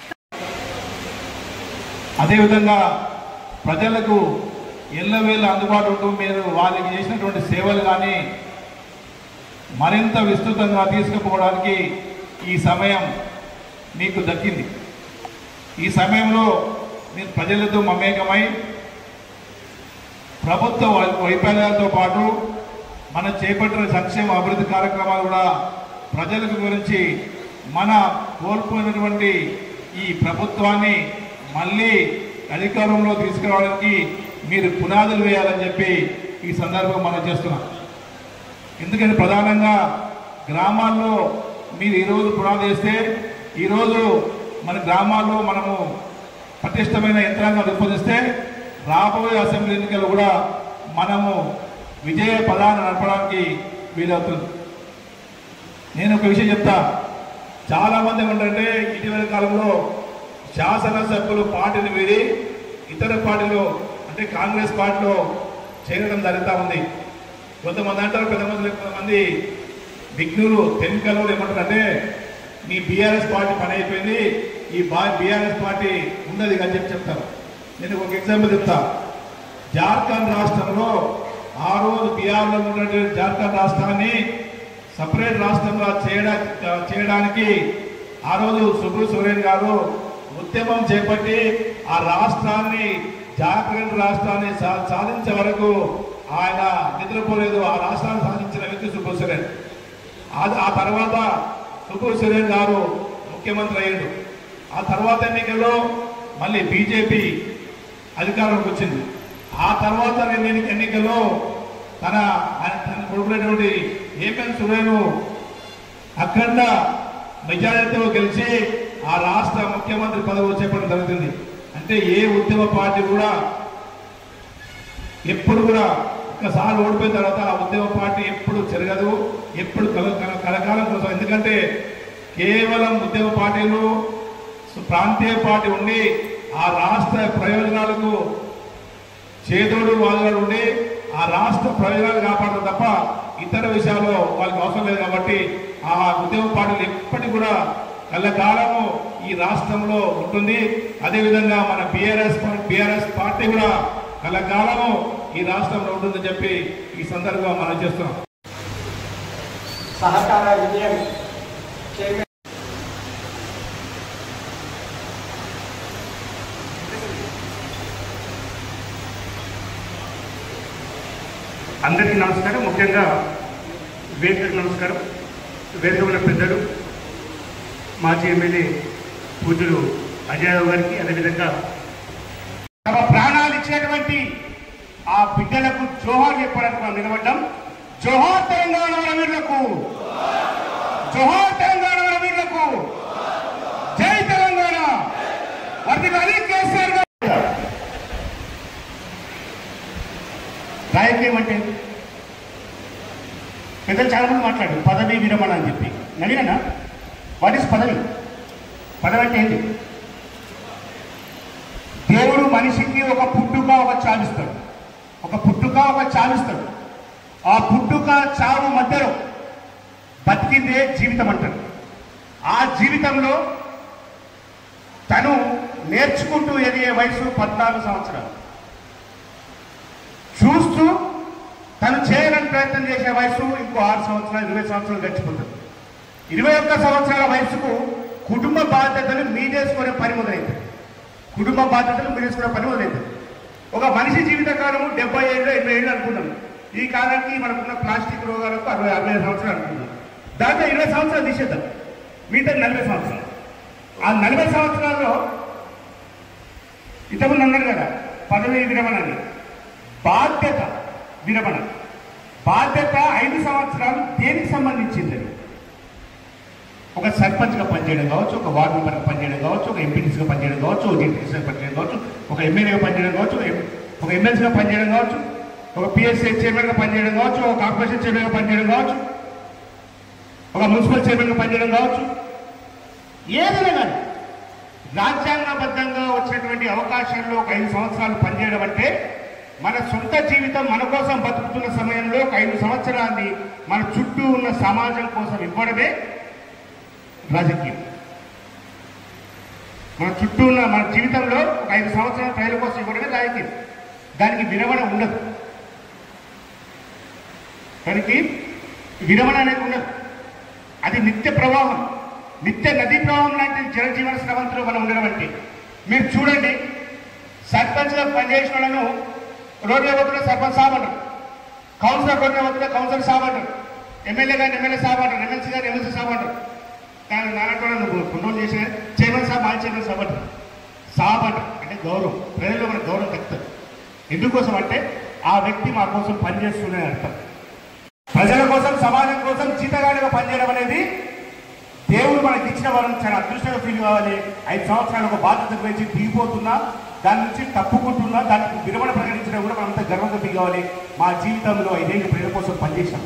అదేవిధంగా ప్రజలకు ఎల్లవేళ అందుబాటు ఉంటూ మీరు వాళ్ళకి చేసినటువంటి సేవలు కానీ మరింత విస్తృతంగా తీసుకుపోవడానికి ఈ సమయం మీకు దక్కింది ఈ సమయంలో మీరు ప్రజలతో మమేకమై ప్రభుత్వ వై- వైఫల్యాలతో పాటు మనం చేపట్టిన సంక్షేమ అభివృద్ధి కార్యక్రమాలు కూడా ప్రజలకు గురించి మన కోల్పోయినటువంటి ఈ ప్రభుత్వాన్ని మళ్ళీ అధికారంలో తీసుకురావడానికి మీరు పునాదులు వేయాలని చెప్పి ఈ సందర్భం మనం చేస్తున్నాం ఎందుకంటే ప్రధానంగా గ్రామాల్లో మీరు ఈరోజు పునాది వేస్తే ఈరోజు మన గ్రామాల్లో మనము పటిష్టమైన యంత్రాంగం రూపొందిస్తే రాబోయే అసెంబ్లీ ఎన్నికలు కూడా మనము విజయ పదాన్ని నడపడానికి వీలవుతుంది నేను ఒక విషయం చెప్తా చాలా మంది ఏమంటే ఇటీవల కాలంలో శాసనసభ్యులు పార్టీని వీడి ఇతర పార్టీలో అంటే కాంగ్రెస్ పార్టీలో చేరడం జరుగుతూ ఉంది కొంతమంది అంటారు కొంతమంది కొంతమంది విఘ్నులు తెన్నికలు ఏమంటారంటే మీ బీఆర్ఎస్ పార్టీ పని అయిపోయింది ఈ బా బీఆర్ఎస్ పార్టీ ఉన్నది అని చెప్పి చెప్తారు నేను ఒక ఎగ్జాంపుల్ చెప్తా జార్ఖండ్ రాష్ట్రంలో ఆ రోజు బీహార్లో ఉన్నటువంటి జార్ఖండ్ రాష్ట్రాన్ని సపరేట్ రాష్ట్రంగా చేయడా చేయడానికి ఆ రోజు సుబ్రు సోరేన్ గారు ఉద్యమం చేపట్టి ఆ రాష్ట్రాన్ని జార్ఖండ్ రాష్ట్రాన్ని సా- సాధించే వరకు ఆయన నిద్రపోలేదు ఆ రాష్ట్రాన్ని సాధించిన వ్యక్తి సుబ్రు సోరేన్ ఆ- ఆ తర్వాత సుబ్రు సోరేన్ గారు ముఖ్యమంత్రి అయ్యాడు ఆ తర్వాత ఎన్నికల్లో మళ్ళీ బీజేపీ అధికారంలోకి వచ్చింది ఆ తర్వాత రెండు ఎన్ని- ఎన్నికల్లో తన ఆయన తన కొడుకునేటువంటి ఏపీఎన్ సురేను అఖండ మెజారిటీతో గెలిచి ఆ రాష్ట్ర ముఖ్యమంత్రి పదవి చేపట్టడం జరుగుతుంది అంటే ఏ ఉద్యమ పార్టీ కూడా ఎప్పుడు కూడా ఒక్కసారి ఓడిపోయిన తర్వాత ఆ ఉద్యమ పార్టీ ఎప్పుడు జరగదు ఎప్పుడు కల- కల- కలకాలం కోసం ఎందుకంటే కేవలం ఉద్యమ పార్టీలు సు- ప్రాంతీయ పార్టీ ఉండి ఆ రాష్ట్ర ప్రయోజనాలకు చేదోడు వాదోడు ఉండి ఆ రాష్ట్ర ప్రయోజనాలు కాపాడడం తప్ప ఇతర విషయాల్లో వాళ్ళకి అవసరం లేదు కాబట్టి ఆ ఉద్యమ పార్టీలు ఎప్పటికీ కూడా కళ్ళకాలము ఈ రాష్ట్రంలో ఉంటుంది అదేవిధంగా మన బీఆర్ఎస్ బీఆర్ఎస్ పార్టీ కూడా కళ్ళకాలము ఈ రాష్ట్రంలో ఉంటుందని చెప్పి ఈ సందర్భంగా మనం చేస్తున్నాం సహకార యూనియన్ చైర్మన్ అందరికీ నమస్కారం ముఖ్యంగా వేదికకు నమస్కారం వేదిక ఉన్న పెద్దలు మాజీ ఎమ్మెల్యే పూజలు అజయరావు గారికి అదేవిధంగా తమ ప్రాణాలు ఇచ్చినటువంటి ఆ బిడ్డలకు జోహార్ చెప్పడానికి మనం నిలబడ్డాం జోహార్ తెలంగాణ వీరులకు జోహార్ తెలంగాణ వీరులకు జై తెలంగాణ వర్దిలాలి కేసీఆర్ గారు రాజకీయం అంటే పెద్దలు చాలా మంది మాట్లాడారు పదవి విరమణ అని చెప్పి నవీనన్నా వాట్ ఇస్ పదవి పదవి అంటే ఏంటి దేవుడు మనిషికి ఒక పుట్టుక ఒక చావిస్తాడు ఒక పుట్టుక ఒక చావిస్తాడు ఆ పుట్టుక చావు మధ్యలో బతికిందే జీవితం అంటారు ఆ జీవితంలో తను నేర్చుకుంటూ ఎదిగే వయసు పద్నాలుగు సంవత్సరాలు చూస్తూ తను చేయాలని ప్రయత్నం చేసే వయసు ఇంకో ఆరు సంవత్సరాలు ఇరవై సంవత్సరాలు గడిచిపోతుంది ఇరవై ఒక్క సంవత్సరాల వయసుకు కుటుంబ బాధ్యతలు మీదేసుకునే పని మొదలైంది కుటుంబ బాధ్యతలు మీదేసుకునే పని మొదలైంది ఒక మనిషి జీవిత కాలము డెబ్బై ఏళ్ళు ఎనభై ఏళ్ళు అనుకున్నాం ఈ కాలానికి మనకున్న ప్లాస్టిక్ రోగాలకు అరవై అరవై ఐదు సంవత్సరాలు అనుకున్నాం దాంట్లో ఇరవై సంవత్సరాలు తీసేద్దాం మిగతా నలభై సంవత్సరాలు ఆ నలభై సంవత్సరాల్లో ఇంతకుముందు అన్నారు కదా పదవి విరమణ అని బాధ్యత విరమణ బాధ్యత ఐదు సంవత్సరాలు దేనికి సంబంధించింది అది? ఒక సర్పంచ్గా పనిచేయడం కావచ్చు ఒక వార్డు మెంబర్గా పనిచేయడం కావచ్చు ఒక ఎంపీటీసీగా పనిచేయడం కావచ్చు ఒక జెడ్పీటీసీగా పనిచేయడం కావచ్చు ఒక ఎమ్మెల్యేగా పనిచేయడం కావచ్చు ఒక ఎం- ఒక ఎమ్మెల్సీగా పనిచేయడం కావచ్చు ఒక పిఎస్సీ చైర్మన్గా పనిచేయడం కావచ్చు ఒక కార్పొరేషన్ చైర్మన్గా పనిచేయడం కావచ్చు ఒక మున్సిపల్ చైర్మన్గా పనిచేయడం కావచ్చు ఏదైనా కానీ రాజ్యాంగబద్ధంగా వచ్చినటువంటి అవకాశాల్లో ఒక ఐదు సంవత్సరాలు పనిచేయడం అంటే మన సొంత జీవితం మన కోసం బతుకుతున్న సమయంలో ఒక ఐదు సంవత్సరాన్ని మన చుట్టూ ఉన్న సమాజం కోసం ఇవ్వడమే రాజకీయం మన చుట్టూ ఉన్న మన జీవితంలో ఒక ఐదు సంవత్సరాల ప్రజల కోసం ఇవ్వడమే రాజకీయం దానికి విరమణ ఉండదు దానికి విరమణ అనేది ఉండదు అది నిత్య ప్రవాహం నిత్య నదీ ప్రవాహం లాంటి జనజీవన స్రవంతిలో మనం ఉండడం అంటే మీరు చూడండి సర్పంచ్గా పనిచేసిన వాళ్ళను రోడ్ల వద్ద సర్పంచ్ సాబ్ అంటారు కౌన్సిలర్ రోడ్ల వద్ద కౌన్సిలర్ సాబ్ అంటారు ఎమ్మెల్యే గారిని ఎమ్మెల్యే సాబ్ అంటారు ఎమ్మెల్సీ గారిని ఎమ్మెల్సీ సాబ్ అంటారు కానీ నారాయణ నువ్వు పుణ్యం చేసిన చైర్మన్ సాబ్ మాజీ చైర్మన్ సాబ్ అంటారు సాబ్ అంటారు అంటే గౌరవం ప్రజల్లో మనకు గౌరవం దక్కుతుంది ఎందుకోసం అంటే ఆ వ్యక్తి మా కోసం పనిచేస్తున్నాయని అర్థం ప్రజల కోసం సమాజం కోసం జీతగాడిగా పనిచేయడం అనేది దేవుడు మనకి ఇచ్చిన వరం చాలా అదృష్టంగా ఫీల్ కావాలి ఐదు సంవత్సరాలు ఒక బాధ్యత గురించి దిగిపోతున్నా దాని నుంచి తప్పుకుంటున్నా దానికి విరమణ ప్రకటించడం కూడా మనంతా గర్వంగా ఫీల్ కావాలి మా జీవితంలో ఐదేళ్ళు ప్రజల కోసం పనిచేశాం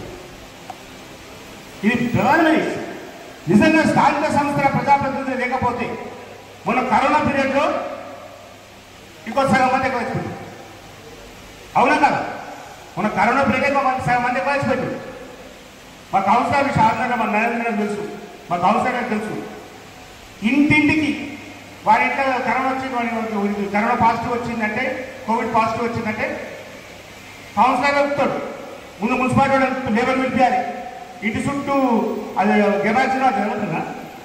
ఇది ప్రధానమైన విషయం నిజంగా స్థానిక సంస్థల ప్రజాప్రతినిధులు లేకపోతే మొన్న కరోనా పీరియడ్లో ఇంకో సగం మంది ఎక్కువ వచ్చిపోయింది అవునా కదా మన కరోనా పీరియడ్ ఎక్కువ మంది సగం మంది ఎక్కువ వచ్చిపోయింది మా కౌన్సిలర్ సాధారణ మా నరేంద్ర తెలుసు మా కౌన్సిలర్ గారికి తెలుసు ఇంటింటికి వారి ఇంట్లో కరోనా వచ్చింది వాడి వాడికి కరోనా పాజిటివ్ వచ్చిందంటే కోవిడ్ పాజిటివ్ వచ్చిందంటే కౌన్సిలర్ చెప్తాడు ముందు మున్సిపాలిటీ వాళ్ళు లేబర్ పిలిపించాలి ఇంటి చుట్టూ అది గెబాల్సిన అది ఏమంటున్నా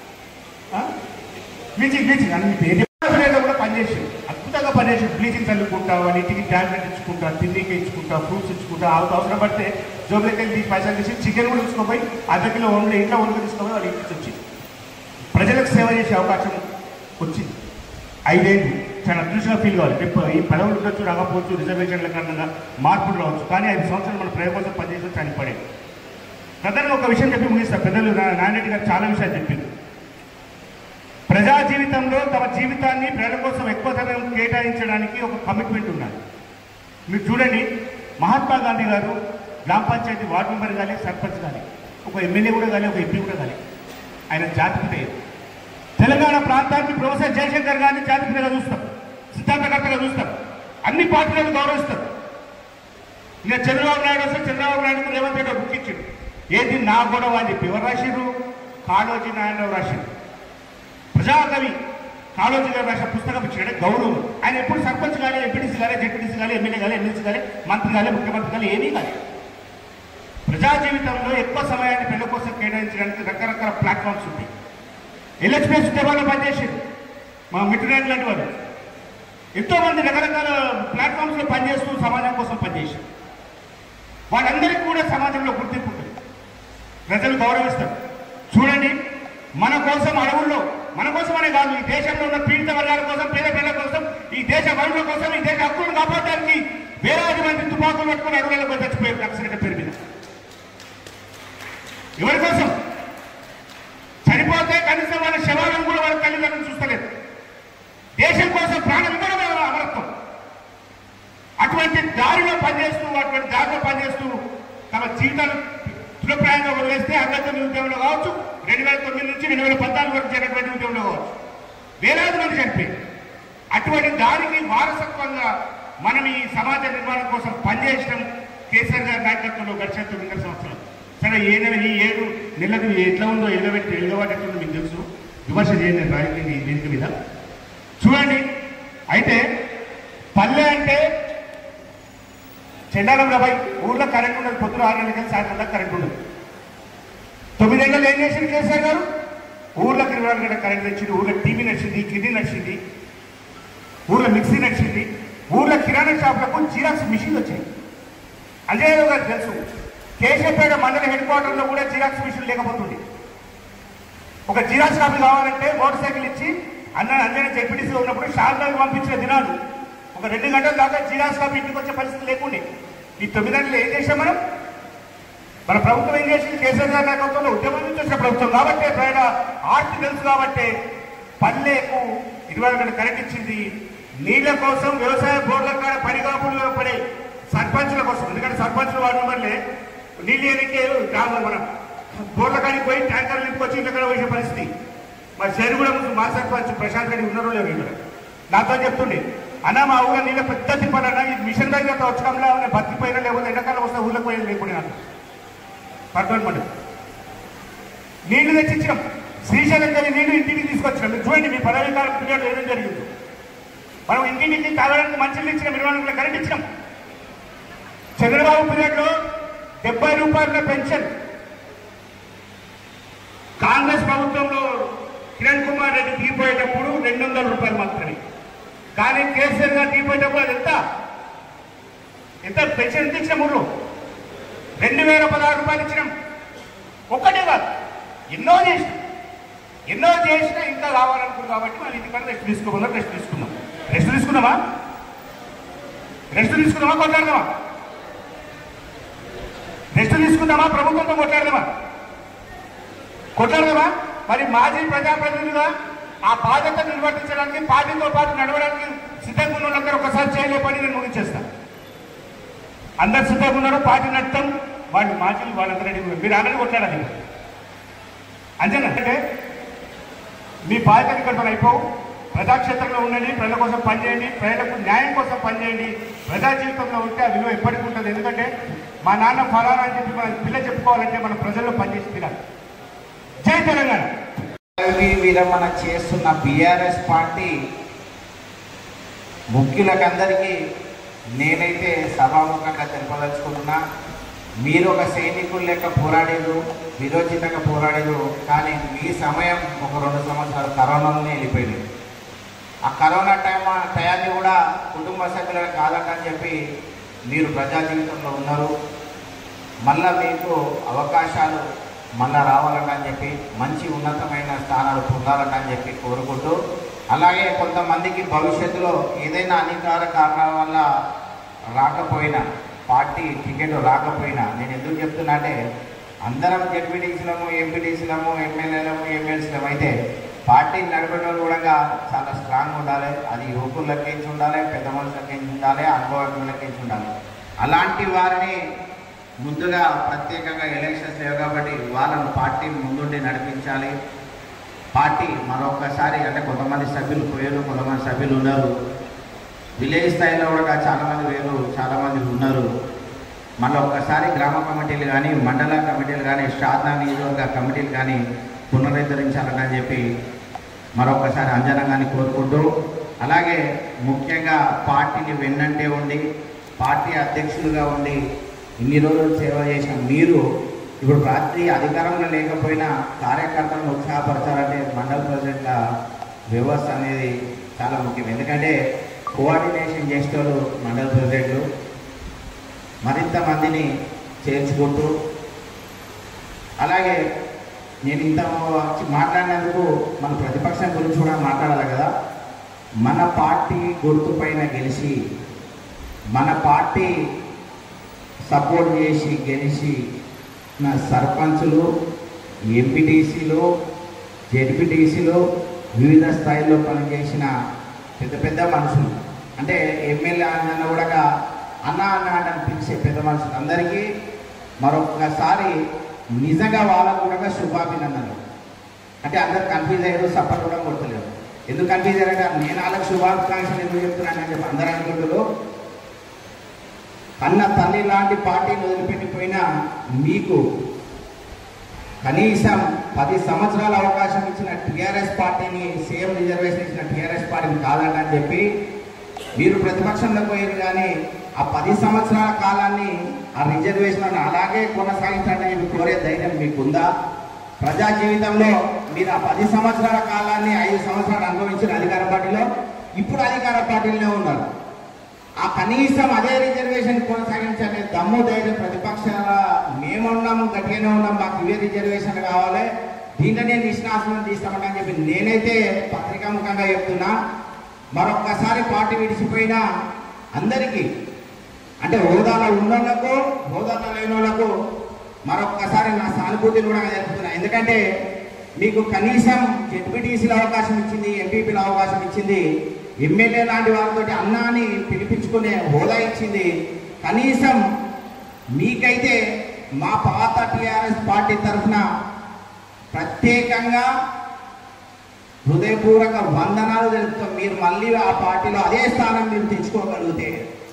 బ్లీచింగ్ బ్లీచింగ్ అని పేరు పిల్లలు కూడా పనిచేసి అద్భుతంగా పనిచేసి బ్లీచింగ్ చల్లుకుంటా వాళ్ళ ఇంటికి టాబ్లెట్ ఇచ్చుకుంటా తిండికి ఇచ్చుకుంటా ఫ్రూట్స్ ఇచ్చుకుంటా ఆవిడ అవసరం పడితే జోబులకి వెళ్ళి తీసి పైసలు తీసి చికెన్ కూడా తీసుకోపోయి అర్ధ కిలో వండి ఇంట్లో వండుకు తీసుకుపోయి వాళ్ళ ఇంటికి వచ్చి ప్రజలకు సేవ చేసే అవకాశం వచ్చింది ఐదేళ్ళు చాలా అదృష్టంగా ఫీల్ కావాలి రేపు ఈ పదవులు ఉండొచ్చు రాకపోవచ్చు రిజర్వేషన్ల కారణంగా మార్పులు రావచ్చు కానీ ఐదు సంవత్సరాలు మన ప్రజల కోసం పనిచేసి చనిపడేది ప్రధానంగా ఒక విషయం చెప్పి ముగిస్తారు పెద్దలు నా- నారాయణ గారు చాలా విషయాలు చెప్పింది ప్రజా జీవితంలో తమ జీవితాన్ని ప్రజల కోసం ఎక్కువ సమయం కేటాయించడానికి ఒక కమిట్మెంట్ ఉన్నది మీరు చూడండి మహాత్మా గాంధీ గారు గ్రామ పంచాయతీ వార్డు మెంబర్ కానీ సర్పంచ్ కానీ ఒక ఎమ్మెల్యే కూడా కానీ ఒక ఎంపీ కూడా కానీ ఆయన జాతిపిత తెలంగాణ ప్రాంతానికి ప్రొఫెసర్ జయశంకర్ గారిని జాతిపితగా చూస్తాం సిద్ధాంతకర్తగా చూస్తాం అన్ని పార్టీలను గౌరవిస్తారు ఇక చంద్రబాబు నాయుడు వస్తే చంద్రబాబు నాయుడు రేవంత్ రెడ్డి బుక్ ఇచ్చిండు ఏంది నా గొడవ అని చెప్పి ఎవరు రాసిర్రు కాళోజీ నారాయణరావు రాసిండు ప్రజాకవి కాళోజీ గారు రాసిన పుస్తకం ఇచ్చాడు గౌరవం ఆయన ఎప్పుడు సర్పంచ్ కానీ ఎంపీటీసీ కానీ జెడ్పీటీసీ కానీ ఎమ్మెల్యే కానీ ఎమ్మెల్సీ కానీ మంత్రి కానీ ముఖ్యమంత్రి కానీ ఏమీ కానీ ప్రజా జీవితంలో ఎక్కువ సమయాన్ని పిల్లల కోసం కేటాయించడానికి రకరకాల ప్లాట్ఫామ్స్ ఉంటాయి ఎల్హెచ్పిఎస్ ఉద్యమాల్లో పనిచేసారు మా మిట్రునాయుడు లాంటి వారు ఎంతో మంది రకరకాల ప్లాట్ఫామ్స్ లో పనిచేస్తూ సమాజం కోసం పనిచేశారు వాళ్ళందరికీ కూడా సమాజంలో గుర్తింపు ఉంటుంది ప్రజలు గౌరవిస్తారు చూడండి మన కోసం అడవుల్లో మన కోసమనే కాదు ఈ దేశంలో ఉన్న పీడిత వర్గాల కోసం పేద పిల్లల కోసం ఈ దేశ వరుల కోసం ఈ దేశ హక్కులను కాపాడడానికి వేలాది మంది తుపాకులు పట్టుకుని అడవులలో చచ్చిపోయారు నక్సలైట్ పేరు మీద ఎవరి కోసం చనిపోతే కనీసం వాళ్ళ శవాలను కూడా వాళ్ళ తల్లిదండ్రులు చూస్తలేదు దేశం కోసం ప్రాణం ఇవ్వడం వాళ్ళ అమరత్వం అటువంటి దారిలో పనిచేస్తూ అటువంటి దారిలో పనిచేస్తూ తమ జీవితాలు తులప్రాయంగా వదిలేస్తే అరవై తొమ్మిది ఉద్యమంలో కావచ్చు రెండు వేల తొమ్మిది నుంచి రెండు వేల పద్నాలుగు వరకు జరిగినటువంటి ఉద్యమంలో కావచ్చు వేలాది మంది చనిపోయి అటువంటి దానికి వారసత్వంగా మనం ఈ సమాజ నిర్మాణం కోసం పనిచేయడం కేసీఆర్ గారి నాయకత్వంలో గడిచిన తొమ్మిది సంవత్సరాలు సరే ఏ నెల ఈ ఏడు నెలలు ఎట్లా ఉందో ఎగబెట్టి ఎగబడి ఎట్లుందో మీకు తెలుసు విమర్శ చేయండి రాజకీయ ఈ వేదిక మీద చూడండి అయితే పల్లె అంటే చెండాలం రాబాయి ఊర్లో కరెంట్ ఉండదు పొద్దున ఆరు గంటలకి సాయంత్రం దాకా కరెంట్ ఉండదు తొమ్మిదేళ్ళు ఏం చేసింది కేసీఆర్ గారు ఊర్లోకి ఇరవై నాలుగు గంటల కరెంట్ తెచ్చింది ఊర్లో టీవీ నడిచింది కిడ్నీ నడిచింది ఊర్లో మిక్సీ నడిచింది ఊర్లో కిరాణా షాపులకు జిరాక్స్ మిషన్లు వచ్చాయి అంజయ్య గారు తెలుసు కేశవపేట మండల హెడ్ క్వార్టర్లో కూడా జిరాక్స్ మిషన్ లేకపోతుంది ఒక జిరాక్స్ కాపీ కావాలంటే మోటార్ సైకిల్ ఇచ్చి అన్న అంజన జెడ్పీటీసీ ఉన్నప్పుడు షార్దాకి పంపించిన దినాలు ఒక రెండు గంటల దాకా జిరాక్స్ కాపీ ఇంటికి వచ్చే పరిస్థితి లేకుండే ఈ తొమ్మిది గంటలు ఏం చేసాం మనం మన ప్రభుత్వం ఏం చేసింది కేసీఆర్ గారి నాయకత్వంలో ఉద్యమం నుంచి వచ్చిన ప్రభుత్వం కాబట్టి ప్రయాణ ఆర్ట్ తెలుసు కాబట్టి పల్లెకు ఇరవై నాలుగు గంటల కరెంట్ ఇచ్చింది నీళ్ల కోసం వ్యవసాయ బోర్డుల కాడ పడిగాపులు పడే సర్పంచుల కోసం ఎందుకంటే సర్పంచులు వాడిన వల్లే నీళ్ళు ఎన్నికే గ్రామం మనం బోర్ల కాడికి పోయి ట్యాంకర్లు నింపుకొచ్చి ఇంట్లో కూడా వేసే పరిస్థితి మా శరీరం కూడా ముందు మా సర్పంచ్ ప్రశాంత్ రెడ్డి ఉన్నారో లేరు ఇక్కడ నాతో చెప్తుండే అన్న మా ఊళ్ళో నీళ్ళ పెద్ద తిప్పాలన్నా ఈ మిషన్ దగ్గర వచ్చడంలో బతికిపోయినా లేకపోతే ఎండాకాలం వస్తే ఊళ్ళకి పోయేది లేకుండా నాకు పట్టుకోండి నీళ్లు తెచ్చిచ్చినాం శ్రీశైలం గారి నీళ్లు ఇంటికి తీసుకొచ్చినాం మీరు చూడండి మీ పదవి కాలం పీరియడ్ ఏదైనా జరిగిందో మనం ఇంటింటికి తాగడానికి మంచిలు ఇచ్చినాం ఇరవై నాలుగు కరెంట్ ఇచ్చినాం చంద్రబాబు పీరియడ్ లో డెబ్బై రూపాయల పెన్షన్ కాంగ్రెస్ ప్రభుత్వంలో కిరణ్ కుమార్ రెడ్డి దిగిపోయేటప్పుడు రెండు వందల రూపాయలు మాత్రమే కానీ కేసీఆర్ గారు దిగిపోయేటప్పుడు అది ఎంత ఎంత పెన్షన్ ఎంత ఇచ్చిన ఊళ్ళో రెండు వేల పదహారు రూపాయలు ఇచ్చినాం ఒక్కటే కాదు ఎన్నో చేసినాం ఎన్నో చేసినా ఇంకా కావాలనుకున్నాం కాబట్టి మనం ఇంటికన్నా రెస్ట్ తీసుకోవాలో రెస్ట్ తీసుకుందాం రెస్ట్ తీసుకుందామా రెస్ట్ తీసుకుందామా కొట్లాడదామా రెస్ట్ తీసుకుందామా ప్రభుత్వంతో కొట్లాడదామా కొట్లాడదామా మరి మాజీ ప్రజాప్రతినిధులుగా ఆ బాధ్యత నిర్వర్తించడానికి పార్టీతో పాటు నడవడానికి సిద్ధంగా ఉన్న వాళ్ళందరూ ఒకసారి చేయలేపడి నేను ముగించేస్తాను అందరు సిద్ధంగా ఉన్నారు పార్టీ నడతాం వాళ్ళు మాజీలు వాళ్ళందరూ రెడీ ఉన్నారు. మీరు అందరూ కొట్లాడాలి అంతేనా అంటే మీ బాధ్యత ఇక్కడ అయిపోవు ప్రజాక్షేత్రంలో ఉండండి ప్రజల కోసం పనిచేయండి ప్రజలకు న్యాయం కోసం పనిచేయండి ప్రజా జీవితంలో ఉంటే ఆ విలువ ఎప్పటికీ ఉంటుంది ఎందుకంటే మా నాన్న ఫలానా అని చెప్పి మన పిల్ల చెప్పుకోవాలంటే మన ప్రజల్లో పనిచేసి తినాలి జై తెలంగాణ పదవి విరమణ చేస్తున్న బీఆర్ఎస్ పార్టీ ముఖ్యులకందరికీ నేనైతే సభాముఖంగా తెలుపదలుచుకుంటున్నా మీరు ఒక సైనికులు లెక్క పోరాడేరు విరోచితంగా పోరాడేరు కానీ మీ సమయం ఒక రెండు సంవత్సరాలు కరోనాలోనే వెళ్ళిపోయింది ఆ కరోనా టైం టయాన్ని కూడా కుటుంబ సభ్యులకు కాదంటని చెప్పి మీరు ప్రజా జీవితంలో ఉన్నారు మళ్ళా మీకు అవకాశాలు మళ్ళా రావాలట అని చెప్పి మంచి ఉన్నతమైన స్థానాలు పొందాలట అని చెప్పి కోరుకుంటూ అలాగే కొంతమందికి భవిష్యత్తులో ఏదైనా అధికార కారణాల వల్ల రాకపోయినా పార్టీ టికెట్ రాకపోయినా నేను ఎందుకు చెప్తున్నా అంటే అందరం జడ్పీటీసీలము ఎంపీటీసీలము ఎమ్మెల్యేలము ఎమ్మెల్సీలము అయితే పార్టీ నడపడం కూడా చాలా స్ట్రాంగ్ ఉండాలి అది యువకులకేంచి ఉండాలి పెద్ద మనుషులకేంచి ఉండాలి అనుభవజ్ఞులకేంచి ఉండాలి అలాంటి వారిని ముందుగా ప్రత్యేకంగా ఎలక్షన్స్ లేవు కాబట్టి వాళ్ళను పార్టీ ముందుండి నడిపించాలి పార్టీ మరొకసారి అంటే కొంతమంది సభ్యులు పోయారు కొంతమంది సభ్యులు ఉన్నారు విలేజ్ స్థాయిలో కూడా చాలామంది వేరు చాలామంది ఉన్నారు మళ్ళీ ఒక్కసారి గ్రామ కమిటీలు కానీ మండల కమిటీలు కానీ శారదా నియోజకవర్గ కమిటీలు కానీ పునరుద్ధరించాలని చెప్పి మరొకసారి అంజనంగాని కోరుకుంటూ అలాగే ముఖ్యంగా పార్టీని వెన్నంటే ఉండి పార్టీ అధ్యక్షులుగా ఉండి ఇన్ని రోజులు సేవ చేసిన మీరు ఇప్పుడు పార్టీ అధికారంలో లేకపోయినా కార్యకర్తలను ఉత్సాహపరచాలంటే మండల ప్రెసిడెంట్ల వ్యవస్థ అనేది చాలా ముఖ్యం ఎందుకంటే కోఆర్డినేషన్ చేసేవాళ్ళు మండల ప్రెసిడెంట్లు మరింత మందిని చేర్చుకుంటూ అలాగే నేను ఇంత వచ్చి మాట్లాడినందుకు మన ప్రతిపక్షం గురించి కూడా మాట్లాడాలి కదా మన పార్టీ గుర్తుపైన గెలిచి మన పార్టీ సపోర్ట్ చేసి గెలిచి నా సర్పంచులు ఎంపీటీసీలు జెడ్పీటీసీలు వివిధ స్థాయిలో పనిచేసిన పెద్ద పెద్ద మనుషులు అంటే ఎమ్మెల్యే అన్న కూడా అన్న అన్న అని పిలిచే పెద్ద మనుషులు అందరికీ మరొకసారి నిజంగా వాళ్ళకు కూడా శుభాభినందనలు అంటే అందరు కన్ఫ్యూజ్ అయ్యారు సపోర్ట్ కూడా కొడతలేరు ఎందుకు కన్ఫ్యూజ్ అయ్యారంటే నేను వాళ్ళకి శుభాకాంక్షలు ఎందుకు చెప్తున్నానని చెప్పి అందరూ అనుకుంటారు అన్న తల్లి లాంటి పార్టీని వదిలిపెట్టిపోయిన మీకు కనీసం పది సంవత్సరాల అవకాశం ఇచ్చిన టీఆర్ఎస్ పార్టీని సేమ్ రిజర్వేషన్ ఇచ్చిన టీఆర్ఎస్ పార్టీని కాదండి అని చెప్పి మీరు ప్రతిపక్షంలోకి పోయారు కానీ ఆ పది సంవత్సరాల కాలాన్ని ఆ రిజర్వేషన్ అలాగే కొనసాగించాలని చెప్పి కోరే ధైర్యం మీకుందా ప్రజా జీవితంలో మీరు ఆ పది సంవత్సరాల కాలాన్ని ఐదు సంవత్సరాలు అనుభవించిన అధికార పార్టీలో ఇప్పుడు అధికార పార్టీలోనే ఉన్నారు ఆ కనీసం అదే రిజర్వేషన్ కొనసాగించే దమ్ము ధైర్యం ప్రతిపక్షాల మేమున్నాము గట్టిగానే ఉన్నాం మాకు ఇవే రిజర్వేషన్ కావాలి దీంట్లోనే నిష్ణాసనం తీస్తామని చెప్పి నేనైతే పత్రికాముఖంగా చెప్తున్నా మరొక్కసారి పార్టీ విడిచిపోయిన అందరికీ అంటే హోదాలో ఉన్నోళ్లకు హోదాలో లేని వాళ్ళకు మరొక్కసారి నా సానుభూతిని కూడా తెలుపుతున్నా ఎందుకంటే మీకు కనీసం జడ్పీటీసీల అవకాశం ఇచ్చింది ఎంపీపీల అవకాశం ఇచ్చింది ఎమ్మెల్యే లాంటి వాళ్ళతో అన్నాని పిలిపించుకునే హోదా ఇచ్చింది కనీసం మీకైతే మా పాత టీఆర్ఎస్ పార్టీ తరఫున ప్రత్యేకంగా హృదయపూర్వక వందనాలు తెలుపుతాం మీరు మళ్ళీ ఆ పార్టీలో అదే స్థానం మీరు తెచ్చుకోగలిగితే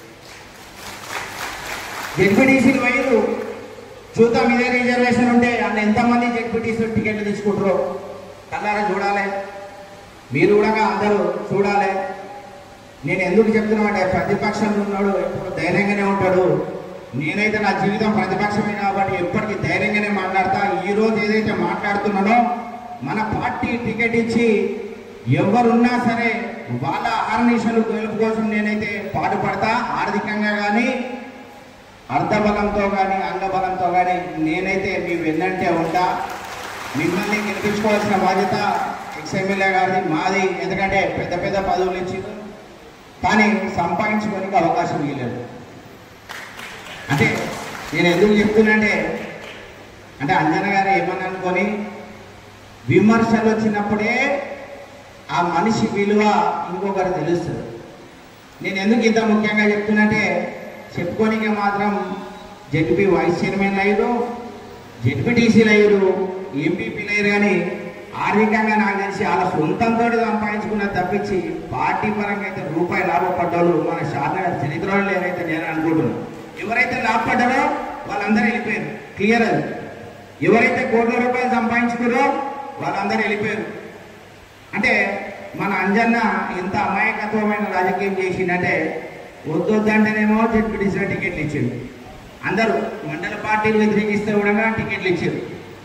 జడ్పీటీసీలు వైరు చూద్దాం ఇదే రిజర్వేషన్ ఉంటే అన్న ఎంతమంది జడ్పీటీసీలు టికెట్లు తెచ్చుకుంటారో కల్లారా చూడాలి మీరు కూడా అందరూ చూడాలి నేను ఎందుకు చెప్తున్నానంటే ప్రతిపక్షంలో ఉన్నాడు ఎప్పుడు ధైర్యంగానే ఉంటాడు నేనైతే నా జీవితం ప్రతిపక్షమే కాబట్టి ఎప్పటికీ ధైర్యంగానే మాట్లాడతా ఈ రోజు ఏదైతే మాట్లాడుతున్నానో మన పార్టీ టికెట్ ఇచ్చి ఎవరున్నా సరే వాళ్ళ ఆర్నిషలు గెలుపు కోసం నేనైతే పాటుపడతా ఆర్థికంగా కానీ అర్ధబలంతో కానీ అంగబలంతో కానీ నేనైతే మీ వెన్నంటే ఉంటా మిమ్మల్ని గెలిపించుకోవాల్సిన బాధ్యత ఎక్స్ఎమ్మెల్యే గారిది మాది ఎందుకంటే పెద్ద పెద్ద పదవులు ఇచ్చి కానీ సంపాదించుకోనికి అవకాశం ఇవ్వలేదు అంటే నేను ఎందుకు చెప్తున్నానంటే అంటే అంజన గారు ఏమని అనుకొని విమర్శలు వచ్చినప్పుడే ఆ మనిషి విలువ ఇంకొకరు తెలుస్తుంది నేను ఎందుకు ఇంత ముఖ్యంగా చెప్తున్నంటే చెప్పుకోనికి మాత్రం జడ్పీ వైస్ చైర్మన్ అయ్యారు జడ్పీటీసీలు అయ్యారు ఎంపీపీలు అయ్యారు కానీ ఆర్థికంగా నాకు తెలిసి వాళ్ళ సొంతంతో సంపాదించుకున్న తప్పించి పార్టీ పరంగా అయితే రూపాయి లాభపడ్డారు మన షార్నగర్ చరిత్రలో లేరైతే నేను అనుకుంటున్నాను ఎవరైతే లాభపడ్డారో వాళ్ళందరూ వెళ్ళిపోయారు క్లియర్ అది ఎవరైతే కోట్ల రూపాయలు సంపాదించుకున్నారో వాళ్ళందరూ వెళ్ళిపోయారు అంటే మన అంజన్న ఎంత అమాయకత్వమైన రాజకీయం చేసిందంటే వద్దొద్దంటేనేమో జడ్పీటీసీలో టికెట్లు ఇచ్చారు అందరూ మండల పార్టీలు వ్యతిరేకిస్తే కూడా టికెట్లు ఇచ్చారు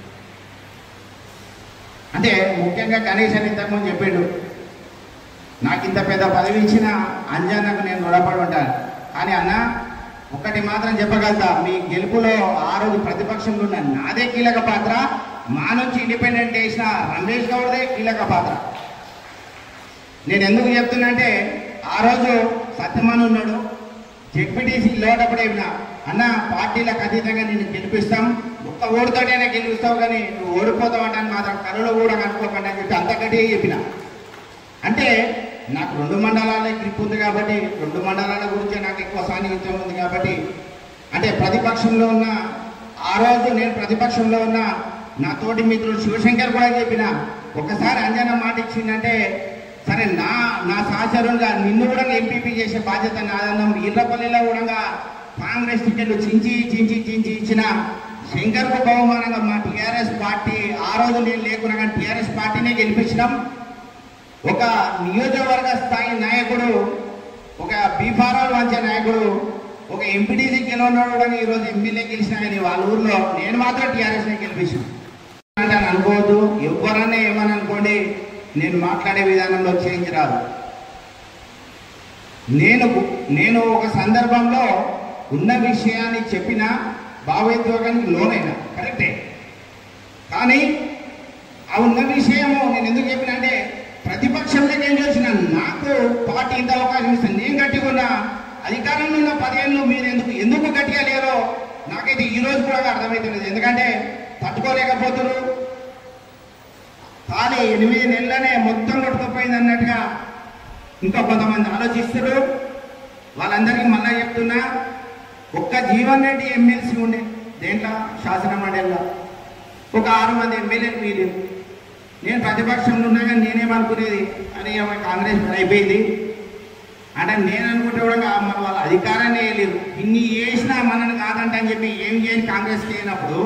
అంటే ముఖ్యంగా గణేష్ అని ఇంతకుముందు చెప్పిండు నాకు ఇంత పెద్ద పదవి ఇచ్చిన అంజన్నకు నేను రుణపడి ఉంటాను కానీ అన్న ఒకటి మాత్రం చెప్పగలుగుతా మీ గెలుపులో ఆ రోజు ప్రతిపక్షంలో ఉన్న నాదే కీలక పాత్ర మా నుంచి ఇండిపెండెంట్ చేసిన రమేష్ గౌడ్దే కీలక పాత్ర నేను ఎందుకు చెప్తున్నా అంటే ఆ రోజు సత్యమాన్ ఉన్నాడు జెడ్పీటీసీ లేటప్పుడు ఏమినా అన్న పార్టీలకు అతీతంగా నేను గెలిపిస్తాం ఒక్క ఓడితోటైనా గెలిపిస్తావు కానీ నువ్వు ఓడిపోతావు అంటే మాత్రం కరులో కూడా అనుకోకుండా అని చెప్పి అంత గట్టిగా చెప్పిన అంటే నాకు రెండు మండలాల గ్రిప్ ఉంది కాబట్టి రెండు మండలాల గురించి నాకు ఎక్కువ సాన్నిహిత్యం ఉంది కాబట్టి అంటే ప్రతిపక్షంలో ఉన్న ఆ రోజు నేను ప్రతిపక్షంలో ఉన్న నా తోటి మిత్రుడు శివశంకర్ కూడా చెప్పిన ఒకసారి అంజన మాట ఇచ్చిందంటే సరే నా నా సహచరులుగా నిన్ను కూడా ఎంపీపీ చేసే బాధ్యత నాదన్నాం ఇళ్లపల్లిలో కూడా కాంగ్రెస్ టికెట్లు చించి చించి చించి ఇచ్చిన శంకర్కు బహుమానంగా మా టీఆర్ఎస్ పార్టీ ఆ రోజు నేను లేకున్నా కానీ టీఆర్ఎస్ పార్టీనే గెలిపించినాం ఒక నియోజకవర్గ స్థాయి నాయకుడు ఒక బీఫారాలు వంచే నాయకుడు ఒక ఎంపీటీసీ గెలవన్నాడు కూడా ఈరోజు ఎమ్మెల్యే గెలిచినా కానీ వాళ్ళ ఊర్లో నేను మాత్రం టీఆర్ఎస్నే గెలిపించాను అంటే అని అనుకోవద్దు ఎవరన్నా ఏమని అనుకోండి నేను మాట్లాడే విధానంలో చేంజ్ రాదు నేను నేను ఒక సందర్భంలో ఉన్న విషయాన్ని చెప్పిన భావోద్వేగానికి లోనైనా కరెక్టే కానీ ఆ ఉన్న విషయము నేను ఎందుకు చెప్పిన అంటే ప్రతిపక్షంలోకి ఏం చేసిన నాకు పార్టీ ఇంత అవకాశం ఇస్తాను నేను గట్టిగా ఉన్నా అధికారంలో ఉన్న పదేళ్ళు మీరు ఎందుకు ఎందుకు గట్టిగా లేరో నాకైతే ఈ రోజు కూడా అర్థమవుతున్నది ఎందుకంటే తట్టుకోలేకపోతున్నారు కానీ ఎనిమిది నెలలనే మొత్తం కొట్టుకుపోయింది అన్నట్టుగా ఇంకా కొంతమంది ఆలోచిస్తారు వాళ్ళందరికీ మళ్ళా చెప్తున్నా ఒక్క జీవన్ రెడ్డి ఎమ్మెల్సీ ఉండే దేంట్లో శాసన మండలిలో ఒక ఆరు మంది ఎమ్మెల్యేలు మీరు నేను ప్రతిపక్షంలో ఉన్నా కానీ నేనేమనుకునేది అని ఏమో కాంగ్రెస్ అయిపోయింది అంటే నేను అనుకుంటే కూడా మన వాళ్ళ అధికారాన్ని వేయలేరు ఇన్ని చేసినా మనని కాదంట అని చెప్పి ఏం చేయని కాంగ్రెస్ చేయనప్పుడు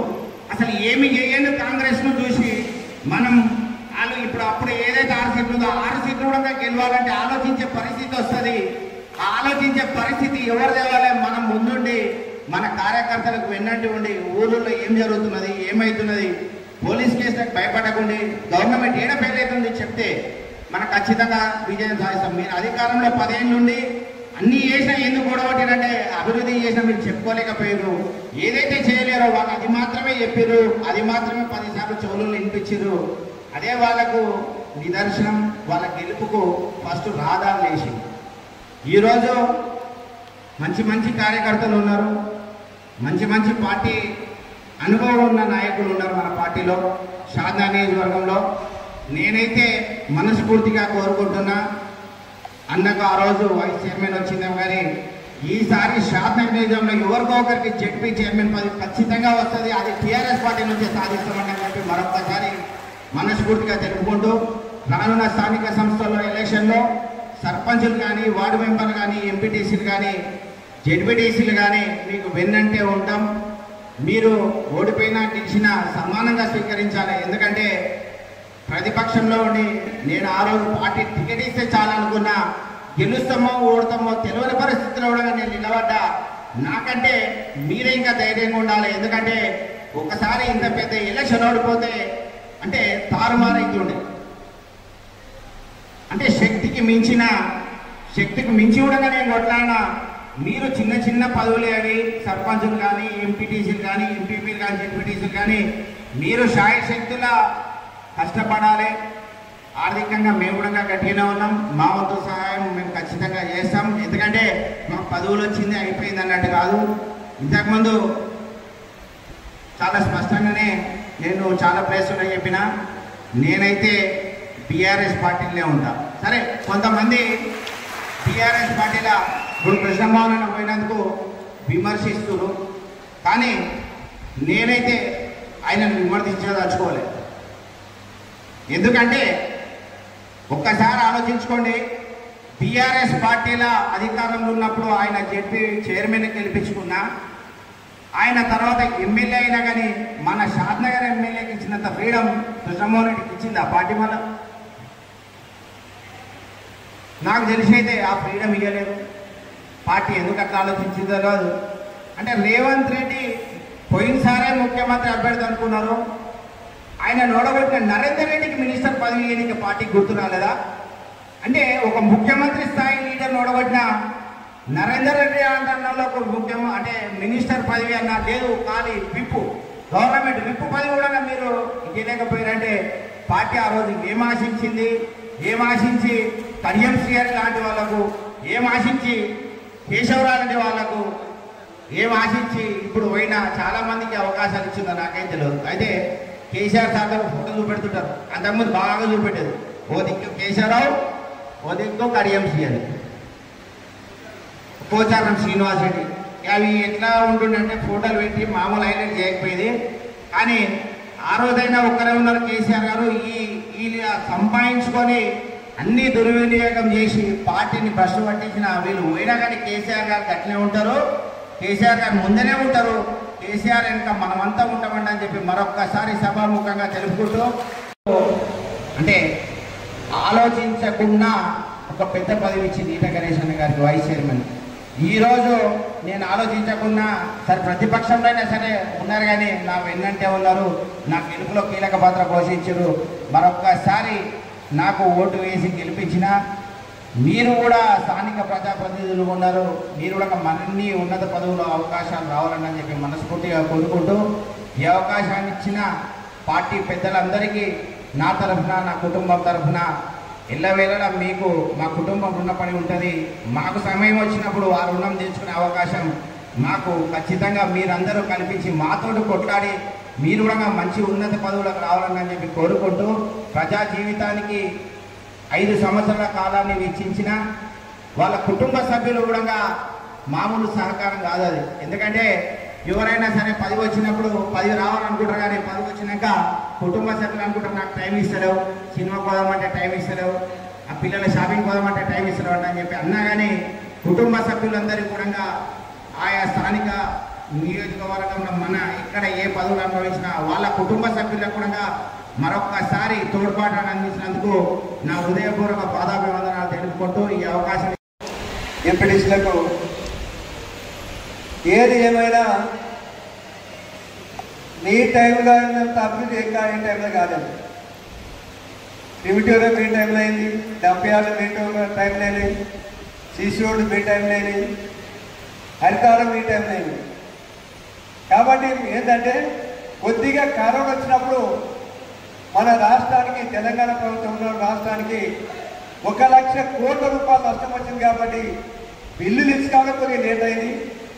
అసలు ఏమి చేయని కాంగ్రెస్ ను చూసి మనం వాళ్ళు ఇప్పుడు అప్పుడు ఏదైతే ఆరు సీట్లు ఉందో ఆ ఆరు సీట్లు కూడా గెలవాలంటే ఆలోచించే పరిస్థితి వస్తుంది ఆ ఆలోచించే పరిస్థితి ఎవరు తేవాలి మనం ముందుండి మన కార్యకర్తలకు వెన్నంటి ఉండి ఊళ్ళో ఏం జరుగుతున్నది ఏమవుతున్నది పోలీస్ కేసులకు భయపడకుండా గవర్నమెంట్ ఏడ ఫెయిల్ అవుతుంది చెప్తే మనం ఖచ్చితంగా విజయం సాధిస్తాం మీరు అధికారంలో పదేళ్ళ నుండి అన్ని చేసినా ఎందుకు గొడవట్టినంటే అభివృద్ధి చేసినా మీరు చెప్పుకోలేకపోయారు ఏదైతే చేయలేరో వాళ్ళు అది మాత్రమే చెప్పారు అది మాత్రమే పదిసార్లు చెవులు వినిపించారు అదే వాళ్ళకు నిదర్శనం వాళ్ళ గెలుపుకు ఫస్ట్ రాధాలు లేచి ఈరోజు మంచి మంచి కార్యకర్తలు ఉన్నారు మంచి మంచి పార్టీ అనుభవం ఉన్న నాయకులు ఉన్నారు మన పార్టీలో షాదా నియోజకవర్గంలో నేనైతే మనస్ఫూర్తిగా కోరుకుంటున్నా అన్నకు ఆ రోజు వైస్ చైర్మన్ వచ్చిందేమో కానీ ఈసారి షాద్ నియోజకంలో ఎవరికో ఒకరికి జెడ్పీ చైర్మన్ పదవి ఖచ్చితంగా వస్తుంది అది టీఆర్ఎస్ పార్టీ నుంచి సాధిస్తామని చెప్పి మరొకసారి మనస్ఫూర్తిగా తెలుపుకుంటూ రానున్న స్థానిక సంస్థల్లో ఎలక్షన్లో సర్పంచులు కానీ వార్డు మెంబర్లు కానీ ఎంపీటీసీలు కానీ జెడ్పీటీసీలు కానీ మీకు వెన్నంటే ఉంటాం మీరు ఓడిపోయినా గెలిచినా సమానంగా స్వీకరించాలి ఎందుకంటే ప్రతిపక్షంలో ఉండి నేను ఆ రోజు పార్టీ టికెట్ ఇస్తే చాలనుకున్నా గెలుస్తామో ఓడతామో తెలియని పరిస్థితిలో కూడా నేను నిలబడ్డా నాకంటే మీరే ఇంకా ధైర్యంగా ఉండాలి ఎందుకంటే ఒకసారి ఇంత పెద్ద ఎలక్షన్ ఓడిపోతే అంటే తారుమారైతుండే అంటే శక్తికి మించిన శక్తికి మించి కూడా నేను కొట్లాడినా మీరు చిన్న చిన్న పదవులే అవి సర్పంచులు కానీ ఎంపీటీసీలు కానీ ఎంపీపీలు కానీ జెడ్పీటీసీలు కానీ మీరు శాయశక్తుల కష్టపడాలి ఆర్థికంగా మేము కూడా గట్టిగానే ఉన్నాం మా వంతు సహాయం మేము ఖచ్చితంగా చేస్తాం ఎందుకంటే మాకు పదవులు వచ్చింది అయిపోయింది అన్నట్టు కాదు ఇంతకుముందు చాలా స్పష్టంగానే నేను చాలా ప్లేస్లో చెప్పిన నేనైతే బీఆర్ఎస్ పార్టీలోనే ఉంటా సరే కొంతమంది టీఆర్ఎస్ పార్టీల ఇప్పుడు కృష్ణమోహన్ అన్న పోయినందుకు విమర్శిస్తున్నారు కానీ నేనైతే ఆయనను విమర్శించదలుచుకోలేదు ఎందుకంటే ఒక్కసారి ఆలోచించుకోండి టీఆర్ఎస్ పార్టీల అధికారంలో ఉన్నప్పుడు ఆయన జడ్పీ చైర్మన్ గెలిపించుకున్నా ఆయన తర్వాత ఎమ్మెల్యే అయినా కానీ మన షాద్నగర్ ఎమ్మెల్యేకి ఇచ్చినంత ఫ్రీడమ్ కృష్ణమోహన్ రెడ్డికి ఇచ్చింది ఆ పార్టీ వల్ల నాకు తెలిసి అయితే ఆ ఫ్రీడమ్ ఇవ్వలేదు పార్టీ ఎందుకు అట్లా ఆలోచించిందో కాదు అంటే రేవంత్ రెడ్డి పోయినసారే ముఖ్యమంత్రి అభ్యర్థి అనుకున్నారు ఆయన నోడగొట్టిన నరేందర్ రెడ్డికి మినిస్టర్ పదవి ఇవ్వడానికి పార్టీకి గుర్తు రాలేదా అంటే ఒక ముఖ్యమంత్రి స్థాయి లీడర్ నోడగొట్టిన నరేందర్ రెడ్డి అంటున్న ఒక ముఖ్యం అంటే మినిస్టర్ పదవి అన్న లేదు కానీ విప్పు గవర్నమెంట్ విప్పు పదవి కూడా మీరు ఇవ్వలేకపోయారంటే పార్టీ ఆ రోజు ఏం ఆశించింది ఏం ఆశించి కడియం శ్రీహరి లాంటి వాళ్ళకు ఏం ఆశించి కేశవరావు లాంటి వాళ్ళకు ఏం ఆశించి ఇప్పుడు పోయిన చాలా మందికి అవకాశాలు ఇచ్చిందో నాకేం తెలియదు అయితే కేసీఆర్ సార్ దగ్గర ఫోటో చూపెడుతుంటారు అంతకుముందు బాగా చూపెట్టేది ఓ దిక్కు కేశవరావు ఓ దిక్కు కడియం శ్రీహరి పోచారం శ్రీనివాస్ రెడ్డి అవి ఎట్లా ఉంటుండంటే ఫోటోలు పెట్టి మామూలు హైలైట్ చేయకపోయేది కానీ ఆ రోజైనా ఒక్కరే ఉన్నారు కేసీఆర్ గారు ఈ వీళ్ళు సంపాదించుకొని అన్ని దుర్వినియోగం చేసి పార్టీని భ్రష్టు పట్టించిన వీళ్ళు పోయినా కానీ కేసీఆర్ గారు అట్లే ఉంటారు కేసీఆర్ గారు ముందనే ఉంటారు కేసీఆర్ వెనుక మనమంతా ఉంటామండి అని చెప్పి మరొక్కసారి సభాముఖంగా తెలుపుకుంటూ అంటే ఆలోచించకుండా ఒక పెద్ద పదవి ఇచ్చింది ఈట గణేష్ అన్న గారికి వైస్ చైర్మన్ ఈ రోజు నేను ఆలోచించకుండా సరే ప్రతిపక్షంలో అయినా సరే ఉన్నారు కానీ నా వెన్నంటే ఉన్నారు నా గెలుపులో కీలక పాత్ర పోషించారు మరొక్కసారి నాకు ఓటు వేసి గెలిపించిన మీరు కూడా స్థానిక ప్రజాప్రతినిధులు ఉన్నారు మీరు కూడా మరిన్ని ఉన్నత పదవులు అవకాశాలు రావాలని చెప్పి మనస్ఫూర్తిగా కోరుకుంటూ ఈ అవకాశాన్ని ఇచ్చిన పార్టీ పెద్దలందరికీ నా తరఫున నా కుటుంబం తరఫున ఎల్లవేళలా మీకు మా కుటుంబం రుణపడి ఉంటుంది మాకు సమయం వచ్చినప్పుడు ఆ రుణం తీర్చుకునే అవకాశం మాకు ఖచ్చితంగా మీరందరూ కల్పించి మాతోటి కొట్లాడి మీరు కూడా మంచి ఉన్నత పదవులకు రావాలని చెప్పి కోరుకుంటూ ప్రజా జీవితానికి ఐదు సంవత్సరాల కాలాన్ని వెచ్చించిన వాళ్ళ కుటుంబ సభ్యులు కూడా మామూలు సహకారం కాదు అది ఎందుకంటే ఎవరైనా సరే పది వచ్చినప్పుడు పది రావాలనుకుంటారు కానీ పది వచ్చినాక కుటుంబ సభ్యులు అనుకుంటారు నాకు టైం ఇస్తలేవు సినిమా పోదామంటే టైం ఇస్తలేవు ఆ పిల్లల షాపింగ్ పోదామంటే టైం ఇస్తలేవు అని చెప్పి అన్నా కానీ కుటుంబ సభ్యులందరికీ కూడా ఆయా స్థానిక నియోజకవర్గంలో మన ఇక్కడ ఏ పదవులు అనుభవించినా వాళ్ళ కుటుంబ సభ్యులకు కూడా మరొక్కసారి తోడ్పాటును అందించినందుకు నా హృదయపూర్వక పాదాభివందనాలు తెలుపుకుంటూ ఈ అవకాశం ఎంపీటీసీలకు ఏది ఏమైనా మీ టైంలో అయినంత అభివృద్ధి ఇంకా ఈ టైంలో కాలేదు ప్రిమిటివ్లో మీ టైంలో అయింది డంపియార్లు మీ టైంలో అయినాయి సీసీ రోడ్డు మీ టైంలో అయినాయి హరితారం మీ టైంలో అయింది కాబట్టి ఏంటంటే కొద్దిగా కరోనా వచ్చినప్పుడు మన రాష్ట్రానికి తెలంగాణ ప్రభుత్వంలో రాష్ట్రానికి ఒక లక్ష కోట్ల రూపాయలు నష్టం వచ్చింది కాబట్టి బిల్లులు ఇచ్చుకోవడం కొద్దిగా లేట్ అయింది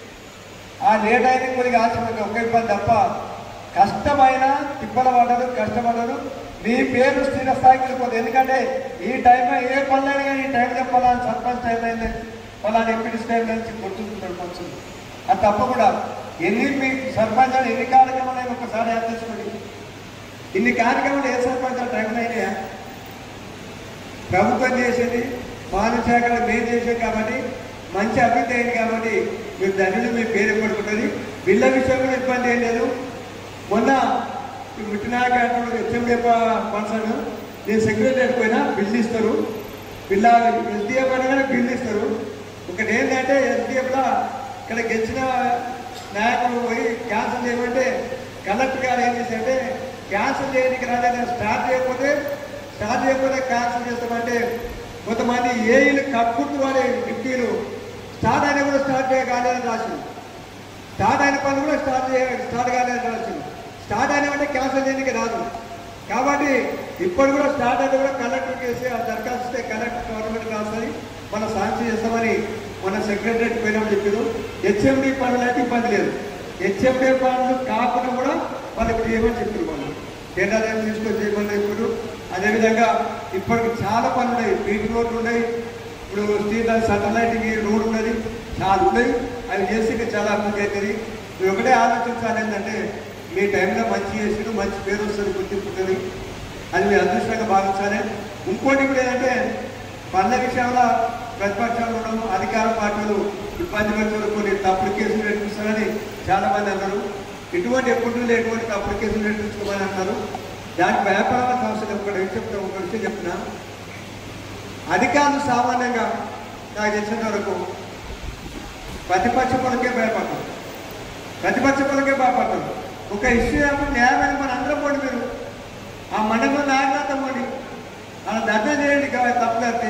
ఆ లేట్ అయింది కొద్దిగా ఆశ్చర్యంగా ఒక ఇబ్బంది తప్ప కష్టమైన తిప్పల పడ్డదు కష్టపడ్డదు మీ పేరు స్థిర స్థాయికి వెళ్ళిపోతుంది ఎందుకంటే ఈ టైంలో ఏ పనులైనా కానీ ఈ టైం చెప్పాలని సర్పంచ్ టైం అయింది పలానా ఎంపీడీస్ టైం నుంచి గుర్తుంటుంది కొంచెం అది తప్పకుండా ఎన్ని మీ సర్పంచ్ అని ఎన్ని కార్యక్రమాలు అయినా ఒకసారి యాడ్ చేసుకోండి ఇన్ని కార్యక్రమాలు ఏ సర్పంచ్ టైంలో అయినాయా ప్రభుత్వం చేసేది పాలన శాఖలు మేము చేసేది కాబట్టి మంచి అభివృద్ధి అయింది కాబట్టి మీరు ధనులు మీ పేరు పడుకుంటుంది బిల్ల విషయం కూడా ఇబ్బంది ఏం లేదు మొన్న ఈ ముట్టినాక హెచ్ఎండి పర్సన్ నేను సెక్రటరీ పోయినా బిల్లు ఇస్తారు బిల్ల ఎస్డిఎఫ్ అనగానే బిల్లు ఇస్తారు ఒకటి ఏంటంటే ఎస్డిఎఫ్లో ఇక్కడ గెలిచిన నాయకులు పోయి క్యాన్సిల్ చేయమంటే కలెక్టర్ గారు ఏం చేశారంటే క్యాన్సిల్ చేయడానికి రాదని స్టార్ట్ చేయకపోతే స్టార్ట్ చేయకపోతే క్యాన్సిల్ చేస్తామంటే కొంతమంది ఏఈలు కక్కుర్తు వారి డిప్టీలు స్టార్ట్ అయినా కూడా స్టార్ట్ కాలేదని రాసింది స్టార్ట్ అయిన పని కూడా స్టార్ట్ చేయ స్టార్ట్ కాలేదని రాసింది స్టార్ట్ అయినామంటే క్యాన్సిల్ చేయడానికి రాదు కాబట్టి ఇప్పుడు కూడా స్టార్ట్ అయితే కూడా కలెక్టర్ చేసి ఆ దరఖాస్తు ఇస్తే కలెక్టర్ గవర్నమెంట్ రాస్తుంది మనం సాంక్షన్ చేస్తామని మన సెక్రటరీ పోయినప్పుడు చెప్పారు హెచ్ఎండి పనులు అయితే ఇబ్బంది లేదు హెచ్ఎండి పనులు కాకుండా కూడా వాళ్ళకి చేయమని చెప్పారు వాళ్ళు కేంద్రాలయం తీసుకొని చేయమని చెప్పారు అదేవిధంగా ఇప్పటికి చాలా పనులు ఉన్నాయి బీట్ రోడ్లు ఉన్నాయి ఇప్పుడు స్టీల్ సటలైటింగ్ రోడ్ ఉన్నది చాలా ఉన్నాయి అవి చేసి ఇంకా చాలా అభివృద్ధి అవుతుంది మీరు ఒకటే ఆలోచించాలి ఏంటంటే మీ టైంలో మంచి చేసిన మంచి పేరు వస్తుంది గుర్తింపు ఉంటుంది అది మీ అదృష్టంగా భావించాలి ఇంకోటి ఇప్పుడు ఏంటంటే పనుల విషయంలో ప్రతిపక్షాలు ఉండడం అధికార పార్టీలు ఇబ్బంది పెడుతున్న కొన్ని తప్పుడు కేసులు పెట్టిస్తారని చాలా మంది అన్నారు ఇటువంటి ఎప్పుడు లేటువంటి తప్పుడు కేసులు పెట్టించుకోమని అంటారు దానికి భయపడాల్సిన అవసరం ఒకటి ఏం చెప్తా ఒక విషయం చెప్తున్నా అధికారులు సామాన్యంగా నాకు తెలిసిన వరకు ప్రతిపక్ష పనులకే భయపడతారు ప్రతిపక్ష పనులకే భయపడతారు ఒక ఇష్యూ అప్పుడు న్యాయమైన మన అందరం పోండి మీరు ఆ మండలంలో నాయకులంతా పోండి అలా ధర్నా చేయండి కా- తప్పు కడితే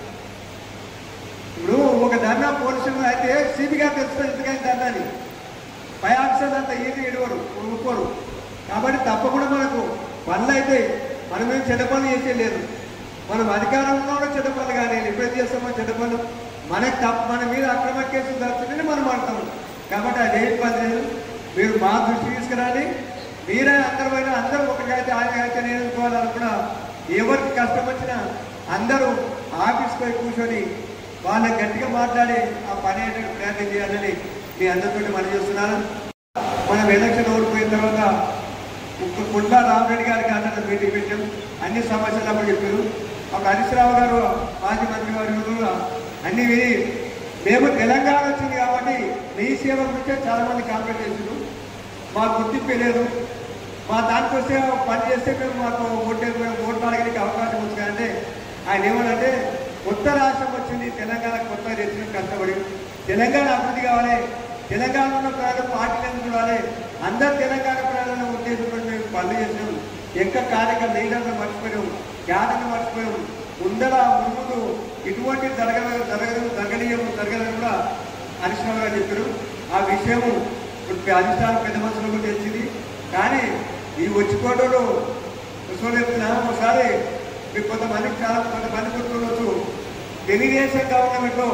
ఇప్పుడు ఒక ధర్నా పోలీసులు అయితే సిబి గారు తెలుస్తుంది ఎందుకని ధర్నాని పై ఆఫీసర్లు అంతా ఈజీ ఇడవరు ఒప్పుకోరు కాబట్టి తప్పకుండా మనకు పనులు అయితే మనం ఏం చెడ్డ పనులు చేసే లేదు మనం అధికారంలో కూడా చెడ్డ పనులు కానీ ఎప్పుడైతే చేస్తామో చెడ్డ పనులు మనకి తప్ప మన మీద అక్రమ కేసులు దొరుకుతుంటే మనం మాడతాం కాబట్టి అదే ఇబ్బంది లేదు మీరు మా దృష్టి తీసుకురాలి మీరే అందరూ పోయినా అందరూ ఒకటికైతే ఆయన అయితే నేను అనుకోవాలని కూడా ఎవరికి కష్టం వచ్చినా అందరూ ఆఫీస్కి పోయి కూర్చొని వాళ్ళకి గట్టిగా మాట్లాడి ఆ పని అయ్యేటట్టు ప్రయత్నం చేయాలని మీ అందరితో మనం చేస్తున్నాను మనం ఎలక్షన్ ఓడిపోయిన తర్వాత కు- కుంట్ల రామరెడ్డి గారికి అన్న మీటింగ్ పెట్టాం అన్ని సమస్యలు అప్పుడు చెప్పారు ఒక హరీశ్రావు గారు మాజీ మంత్రి గారు కూడా అన్ని విని మేము తెలంగాణ వచ్చింది కాబట్టి మీ సేవ గురించే చాలా మంది కాంప్లైంట్ చేశారు మాకు గుర్తింపే లేదు మా దానికి వస్తే పని చేస్తే మేము మాకు ఓటే ఓట్లు అడగడానికి అవకాశం ఉంది అంటే ఆయన ఏమనంటే కొత్త రాష్ట్రం వచ్చింది తెలంగాణ కొత్త చేసిన కష్టపడి తెలంగాణ అభివృద్ధి కావాలి తెలంగాణలో ఉన్న ప్రజలు పార్టీలను చూడాలి అందరు తెలంగాణ ప్రజలను ఉద్దేశంతో మేము పనులు చేసినాం ఎక్క కార్యక్రమ లీడర్లు మర్చిపోయాం జ్ఞానాన్ని మర్చిపోయాం ముందర ముందు ఇటువంటి జరగదు జరగదు జరగనీయము జరగదని కూడా హరీశ్రావు గారు చెప్పారు ఆ విషయము ఇప్పుడు అధిష్టానం పెద్ద మనుషులకు తెలిసింది కానీ ఈ వచ్చిపోవడంలో కూర్చొని చెప్తున్నా ఒకసారి మీకు కొంతమందికి చాలా కొంతమంది గుర్తుండొచ్చు తెలుగుదేశం గవర్నమెంట్లో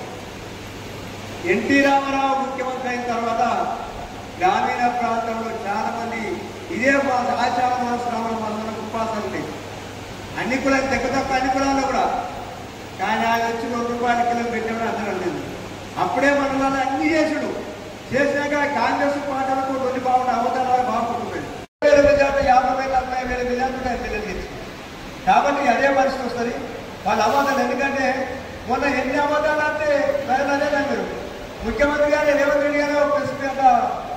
ఎన్టీ రామారావు ముఖ్యమంత్రి అయిన తర్వాత గ్రామీణ ప్రాంతంలో చాలా మంది ఇదే మా ఆచార మాస శ్రావణ మాసంలో ఉపవాసాలు ఉంటాయి అన్ని కులాలు తక్కువ తక్కువ అన్ని కులాల్లో కూడా కానీ ఆయన వచ్చి రెండు రూపాయల కిలో పెట్టామని అందరూ లేదు అప్పుడే మన వాళ్ళు అన్ని చేసుడు చేసినాక కాంగ్రెస్ పార్టీలకు రెండు బాగుండే అవతారాలు బాగుంటున్నాయి వేల మెజార్టీ యాభై వేల అరవై వేల మెజార్టీ ఆయన తెలియదు కాబట్టి అదే పరిస్థితి వస్తుంది వాళ్ళ అబద్ధాలు ఎందుకంటే మొన్న ఎన్ని అబద్ధాలు అంటే ప్రజలు అదే మీరు ముఖ్యమంత్రి గారు రేవంత్ రెడ్డి గారు ప్రెస్ మీట్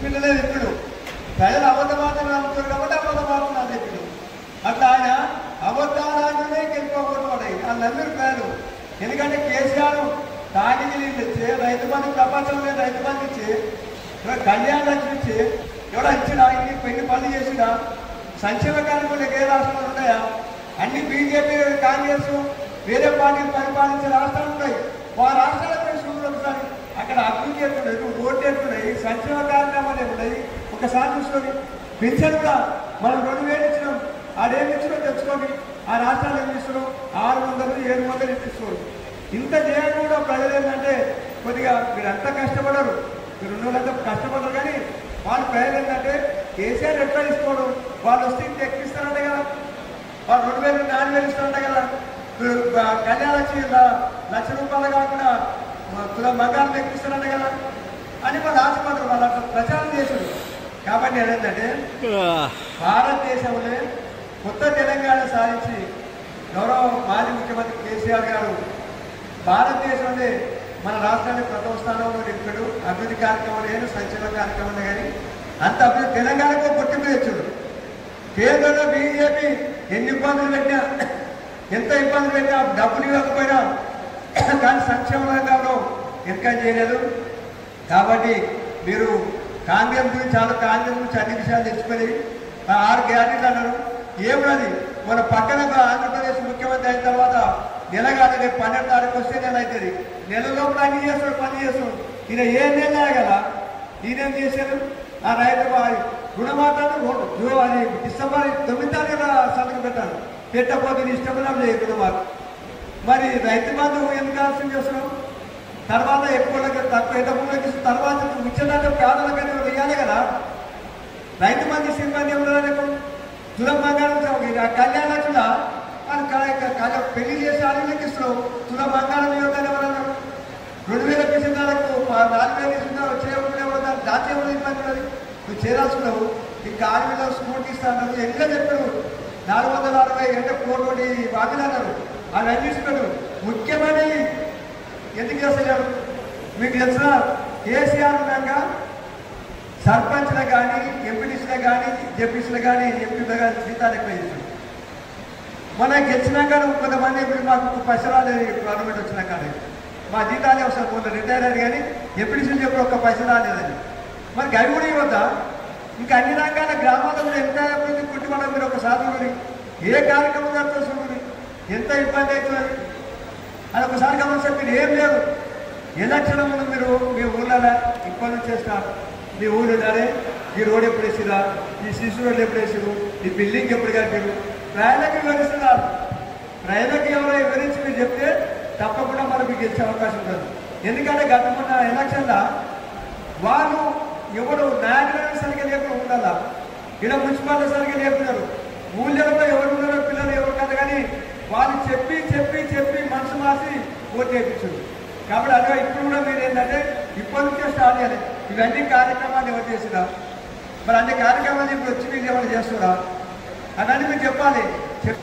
చెప్పిండలే చెప్పిండు ప్రజలు అబద్ధమాటలు నమ్ముతారు కాబట్టి అబద్ధమాటలు నాకు చెప్పిండు అట్లా ఆయన అబద్ధాలనే గెలుపుకోకూడదు ఆ నమ్మిరు ప్రజలు ఎందుకంటే కేసీఆర్ తాగిని నీళ్ళు ఇచ్చి రైతు బంధు ప్రపంచంలో రైతు బంధు ఇచ్చి ఇవాళ కళ్యాణ లక్ష్మి ఇచ్చి ఎవడో ఇచ్చినా ఇన్ని పెళ్లి పనులు చేసినా సంక్షేమ కార్యక్రమాలు ఏ రాష్ట్రంలో ఉన్నాయా అన్ని బీజేపీ కాంగ్రెస్ వేరే పార్టీలు పరిపాలించే రాష్ట్రాలు ఉన్నాయి ఆ రాష్ట్రాల చూసుకుంటే ఒకసారి అక్కడ అభివృద్ధి ఎట్లున్నాయి ఓట్లు ఎట్లున్నాయి సంక్షేమ కార్యక్రమాలు ఎట్లున్నాయి ఒకసారి చూసుకొని పెన్షన్ కూడా మనం రెండు వేలు ఇచ్చినాం ఆడేమి ఇచ్చినా తెచ్చుకొని ఆ రాష్ట్రాలు ఏమి ఇస్తున్నాం ఆరు వందలు ఏడు వందలు ఇస్తున్నాం ఇంత చేయడం కూడా ప్రజలు ఏంటంటే కొద్దిగా మీరు అంతా కష్టపడరు మీరు రెండు వాళ్ళంతా కష్టపడరు కానీ వాళ్ళు ప్రజలు ఏంటంటే కేసీఆర్ ఎట్లా ఇసుకోడు వాళ్ళు వస్తే ఇంత ఎక్కిస్తారంట కదా వాళ్ళు రెండు వేలు నాలుగు వేలు ఇస్తారంట కదా మీరు బ- కళ్యాణ లక్ష్మి ల- లక్ష రూపాయలు కాకుండా మ- తుల బంగారం ఎక్కిస్తారంట కదా అని వాళ్ళు ఆశపడరు వాళ్ళు అట్లా ప్రచారం చేశారు కాబట్టి ఏంటంటే భారతదేశంలో కొత్త తెలంగాణ సాధించి గౌరవ మాజీ ముఖ్యమంత్రి కేసీఆర్ గారు భారతదేశంలో మన రాష్ట్రాన్ని ప్రథమ స్థానంలో నిలిపాడు అభివృద్ధి కార్యక్రమాలు కానీ సంక్షేమ కార్యక్రమాలు కానీ అంత అభివృద్ధి తెలంగాణకు గుర్తింపు తెచ్చాడు కేంద్రంలో బీజేపీ ఎన్ని ఇబ్బందులు పెట్టినా ఎంత ఇబ్బందులు పెట్టినా డబ్బులు ఇవ్వకపోయినా కానీ సంక్షేమ రంగంలో ఇంకా చేయలేదు కాబట్టి మీరు కాంగ్రెస్ గురించి చాలా కాంగ్రెస్ గురించి అన్ని విషయాలు తెచ్చుకొని ఆ ఆరు గ్యారెంటీలు అన్నారు ఏమున్నది మన పక్కన ఒక ఆంధ్రప్రదేశ్ ముఖ్యమంత్రి అయిన తర్వాత నెల కాదు రేపు పన్నెండు తారీఖు వస్తే నెల అవుతుంది నెల లోపల అన్ని చేస్తాడు పని చేస్తాడు ఈయన ఏ నెల కదా ఈయనేం చేశారు ఆ రైతు వారి రుణమాటాన్ని అది డిసెంబర్ తొమ్మిది తారీఖున సంతకం పెట్టాను పెట్టకపోతే నీ ఇష్టం లేదు రుణమాటం మరి రైతు బంధువు ఎందుకు ఆలస్యం చేస్తున్నావు తర్వాత ఎక్కువ తక్కువ ఎంత భూములకు ఇస్తే తర్వాత ముఖ్యంగా పేదలకైనా వెయ్యాలి కదా రైతు మంది సిబ్బంది ఎవరు రేపు తులం బంగారం చౌక- ఆ కళ్యాణ లక్ష్మిలా వాళ్ళు క- క- క- పెళ్లి చేసి ఆడలకి ఇస్తున్నావు తులం బంగారం ఇవ్వగానే ఎవరన్నారు రెండు వేల పిసినాలకు నాలుగు వేలు ఇస్తున్నారు చేయకుండా ఎవరు దాచి ఎవరు ఇబ్బంది ఉన్నది నువ్వు చేరాల్సుకున్నావు ఇంకా ఆరు వేల స్కూటీ ఇస్తాను ఎట్లా చెప్పారు నాలుగు వందల అరవై అంటే కోటి వాటిలు అన్నారు అవి అన్ని ఇస్తున్నాడు ముఖ్యమైనవి ఎందుకు చేస్తలేరు మీకు తెలిసిన కేసీఆర్ ఉన్నాక సర్పంచ్లకు కానీ ఎంపీటీసీలకు కానీ జెపీసీలకు కానీ ఎంపీలకు కానీ జీతాలు ఎక్కువ ఇచ్చారు మన గెలిచినాక కొంతమంది ఇప్పుడు మాకు పైసలు రాలేదు గవర్నమెంట్ వచ్చినాక అనేది. మా జీతాలే వస్తారు కొంత రిటైర్ అయ్యారు కానీ ఎంపీటీసీలు చెప్పి ఒక్క పైసలు రాలేదని మరి గవి కూడా ఇవ్వద్దా ఇంకా అన్ని రంగాల గ్రామాల్లో కూడా ఎంత అభివృద్ధి కుట్టుబడి మీరు ఒకసారి చూడండి ఏ కార్యక్రమం జరుగుతుంది చూడండి ఎంత ఇబ్బంది అవుతుంది అది ఒకసారి గమనిస్తే మీరు ఏం లేదు ఎలక్షన్ ముందు మీరు మీ ఊళ్ళలో ఇప్పటి నుంచి చేస్తారు మీ ఊళ్ళో అరే ఈ రోడ్ ఎప్పుడు వేసిరా ఈ శిశు రోడ్ ఎప్పుడు వేసారు ఈ బిల్డింగ్ ఎప్పుడు కట్టారు ప్రజలకు వివరిస్తున్నారు ప్రజలకు ఎవరో వివరించి మీరు చెప్తే తప్పకుండా మనకు గెలిచే అవకాశం ఉంటుంది ఎందుకంటే గత మొన్న ఎలక్షన్లో వాళ్ళు ఎవరు నాయకులను సరిగ్గా లేకుండా ఉండాలా ఇక్కడ మున్సిపాలిటీ సరిగ్గా లేకున్నారు ఊళ్ళలో ఎవరు ఉన్నారో పిల్లలు ఎవరు కాదు కానీ వాళ్ళు చెప్పి చెప్పి చెప్పి మనసు మార్చి ఓటు వేయించారు కాబట్టి అదే ఇప్పుడు కూడా మీరు ఏంటంటే ఇప్పటి నుంచే స్టార్ట్ చేయాలి ఇవన్నీ కార్యక్రమాలు ఎవరు చేసినా మరి అన్ని కార్యక్రమాలు ఇప్పుడు వచ్చి మీరు ఏమైనా చేస్తున్నా అవన్నీ మీరు చెప్పాలి చెప్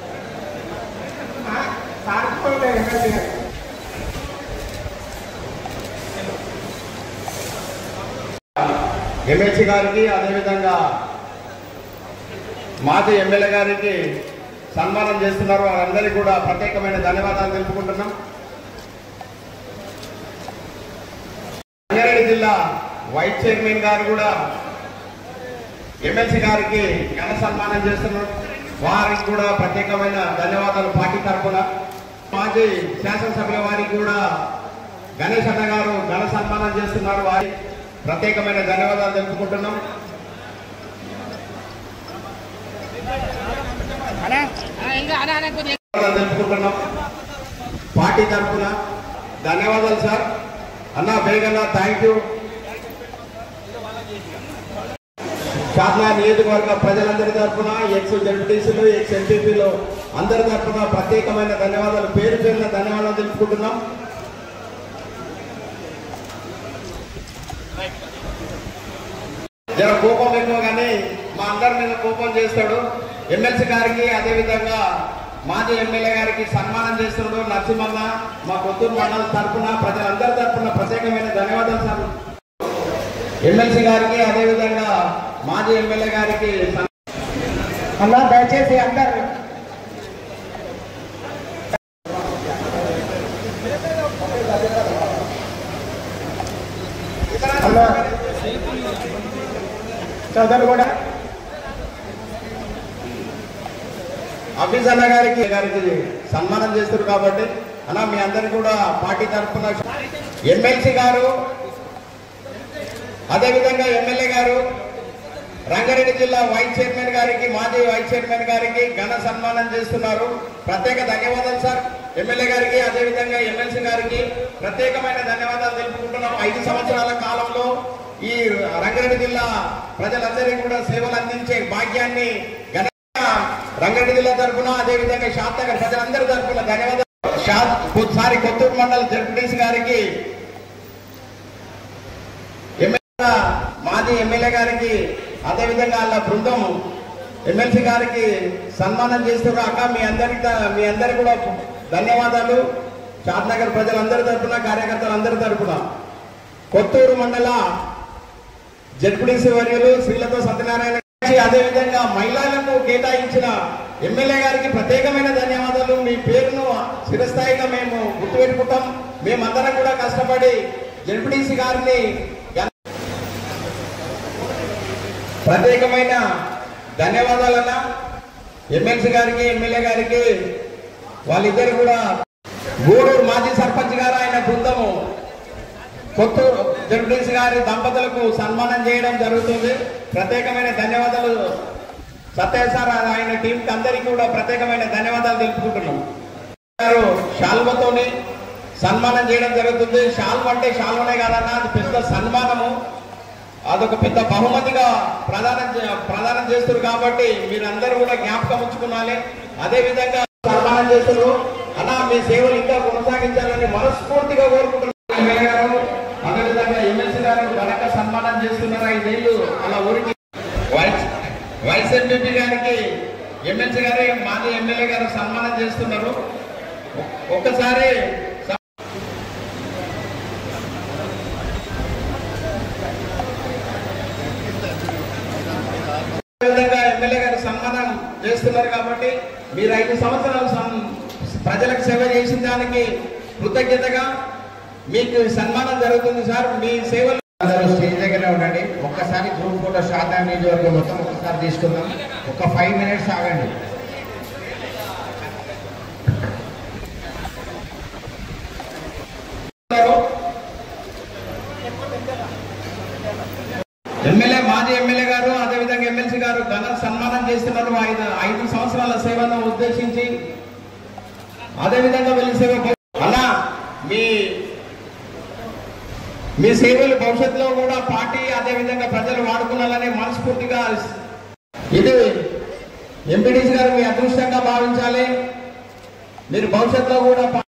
ఎమ్మెల్సీ గారికి అదేవిధంగా మాజీ ఎమ్మెల్యే గారికి సన్మానం చేస్తున్నారు వారందరికీ కూడా ప్రత్యేకమైన ధన్యవాదాలు తెలుపుకుంటున్నాం రంగారెడ్డి జిల్లా వైస్ చైర్మన్ గారు కూడా ఎమ్మెల్సీ గారికి ఘన సన్మానం చేస్తున్నారు వారికి కూడా ప్రత్యేకమైన ధన్యవాదాలు పార్టీ తరఫున మాజీ శాసనసభ్యుల వారికి కూడా గణేష్ అన్న గారు ఘన సన్మానం చేస్తున్నారు వారి ప్రత్యేకమైన ధన్యవాదాలు తెలుపుకుంటున్నాం ధన్యవాదాలు తెలుపుకుంటున్నాం పార్టీ తరఫున ధన్యవాదాలు సార్ అన్న బేగన్న థ్యాంక్ యూ షాద్లా నియోజకవర్గ ప్రజలందరి తరఫున ఎక్స్ జడ్పీటీసీలు ఎక్స్ ఎంపీపీలు అందరి తరఫున ప్రత్యేకమైన ధన్యవాదాలు పేరు పేరున ధన్యవాదాలు తెలుపుకుంటున్నాం జర కోపం ఎక్కువ కానీ మా అందరి మీద కోపం చేస్తాడు ఎమ్మెల్సీ గారికి అదేవిధంగా మాజీ ఎమ్మెల్యే గారికి సన్మానం చేస్తున్నాడు నరసింహన్న మా కొత్తూరు మండలం తరఫున ప్రజలందరి తరఫున ప్రత్యేకమైన ధన్యవాదాలు సార్ ఎమ్మెల్సీ గారికి అదేవిధంగా మాజీ ఎమ్మెల్యే గారికి అన్నా దయచేసి అందరు అన్నా చదువు కూడా హఫీజ్ అన్న గారికి గారికి సన్మానం చేస్తారు కాబట్టి అన్న మీ అందరికి కూడా పార్టీ తరఫున ఎమ్మెల్సీ గారు అదేవిధంగా ఎమ్మెల్యే గారు రంగారెడ్డి జిల్లా వైస్ చైర్మన్ గారికి మాజీ వైస్ చైర్మన్ గారికి ఘన సన్మానం చేస్తున్నారు ప్రత్యేక ధన్యవాదాలు సార్ ఎమ్మెల్యే గారికి అదేవిధంగా ఎమ్మెల్సీ గారికి ప్రత్యేకమైన ధన్యవాదాలు తెలుపుకుంటున్నాం ఐదు సంవత్సరాల కాలంలో ఈ రంగారెడ్డి జిల్లా ప్రజలందరికీ కూడా సేవలు అందించే భాగ్యాన్ని ఘనంగా రంగారెడ్డి జిల్లా తరఫున అదేవిధంగా శాంతగర్ ప్రజలందరి తరఫున ధన్యవాదాలు షాద్ సారి కొత్తూరు మండల జడ్పీటీసీ గారికి ఎమ్మెల్యే మాజీ ఎమ్మెల్యే గారికి అదేవిధంగా వాళ్ళ బృందం ఎమ్మెల్సీ గారికి సన్మానం చేస్తున్నారు అక్క మీ అందరికి త- మీ అందరికి కూడా ధన్యవాదాలు షాద్నగర్ ప్రజలందరి తరపున కార్యకర్తలందరి తరపున కొత్తూరు మండల జడ్పీటీసీ వర్యులు శ్రీలతో సత్యనారాయణ గారికి, అదేవిధంగా మహిళలకు కేటాయించిన ఎమ్మెల్యే గారికి ప్రత్యేకమైన ధన్యవాదాలు మీ పేరును చిరస్థాయిగా మేము గుర్తుపెట్టుకుంటాం మేమందరం కూడా కష్టపడి జడ్పీటీసీ గారిని ప్రత్యేకమైన ధన్యవాదాలన్నా ఎమ్మెల్సీ గారికి ఎమ్మెల్యే గారికి వాళ్ళిద్దరు కూడా గూడూరు మాజీ సర్పంచ్ గారు ఆయన బృందము కొత్తూరు జడ్పీసీ గారి దంపతులకు సన్మానం చేయడం జరుగుతుంది ప్రత్యేకమైన ధన్యవాదాలు సత్య సార్ ఆయన టీంకి అందరికీ కూడా ప్రత్యేకమైన ధన్యవాదాలు తెలుపుకుంటున్నాం గారు శాల్వతోని సన్మానం చేయడం జరుగుతుంది శాల్వ అంటే శాల్వనే కాదన్నా అది పెద్ద సన్మానము అదొక పెద్ద బహుమతిగా ప్రదానం చే- ప్రదానం చేస్తారు కాబట్టి మీరందరూ కూడా జ్ఞాపకం ఉంచుకున్నాలి అదే విధంగా సన్మానం చేస్తారు అన్నా మీ సేవలు ఇంకా కొనసాగించాలని మనస్ఫూర్తిగా కోరుకుంటున్నారు ఎమ్మెల్యే గారు అదేవిధంగా ఎమ్మెల్సీ గారు ఘనంగా సన్మానం చేస్తున్నారు ఐదేళ్లు అలా ఊరికి వైస్ వైస్ ఎంపీ గారికి ఎమ్మెల్సీ గారు మాజీ ఎమ్మెల్యే గారు సన్మానం చేస్తున్నారు ఒక్కసారి స- విధంగా ఎమ్మెల్యే గారు సన్మానం చేస్తున్నారు కాబట్టి మీరు ఐదు సంవత్సరాలు సం- ప్రజలకు సేవ చేసిన దానికి కృతజ్ఞతగా మీకు సన్మానం జరుగుతుంది సార్ మీ సేవలు అందరూ స్టేజ్ దగ్గర ఉండండి ఒక్కసారి గ్రూప్ ఫోటో శారదా నియోజకవర్గం మొత్తం ఒక్కసారి తీసుకుందాం ఒక ఫైవ్ మినిట్స్ ఆగండి ఎమ్మెల్యే మాజీ ఎమ్మెల్యే గారు అదేవిధంగా ఎమ్మెల్సీ గారు ఘన సన్మానం చేస్తున్నారు ఐదు ఐదు సంవత్సరాల సేవను ఉద్దేశించి అదేవిధంగా వెళ్ళి సేవ అలా మీ మీ సేవలు భవిష్యత్తులో కూడా పార్టీ అదేవిధంగా ప్రజలు వాడుకున్నారని మనస్ఫూర్తిగా ఇది ఎంపీడీసీ గారు మీ అదృష్టంగా భావించాలి మీరు భవిష్యత్తులో కూడా పా-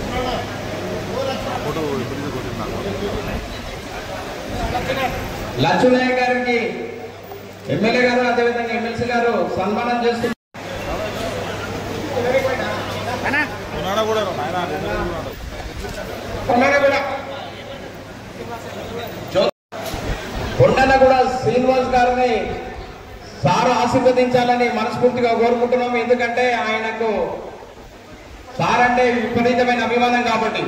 లక్ష్మణయ్య గారికి ఎమ్మెల్యే గారు అదేవిధంగా ఎమ్మెల్సీ గారు సన్మానం చేస్తున్నారు కొండన కూడా జో- కొండన కూడా శ్రీనివాస్ గారిని సార్ ఆశీర్వదించాలని మనస్ఫూర్తిగా కోరుకుంటున్నాము ఎందుకంటే ఆయనకు సార్ అంటే విపరీతమైన అభిమానం కాబట్టి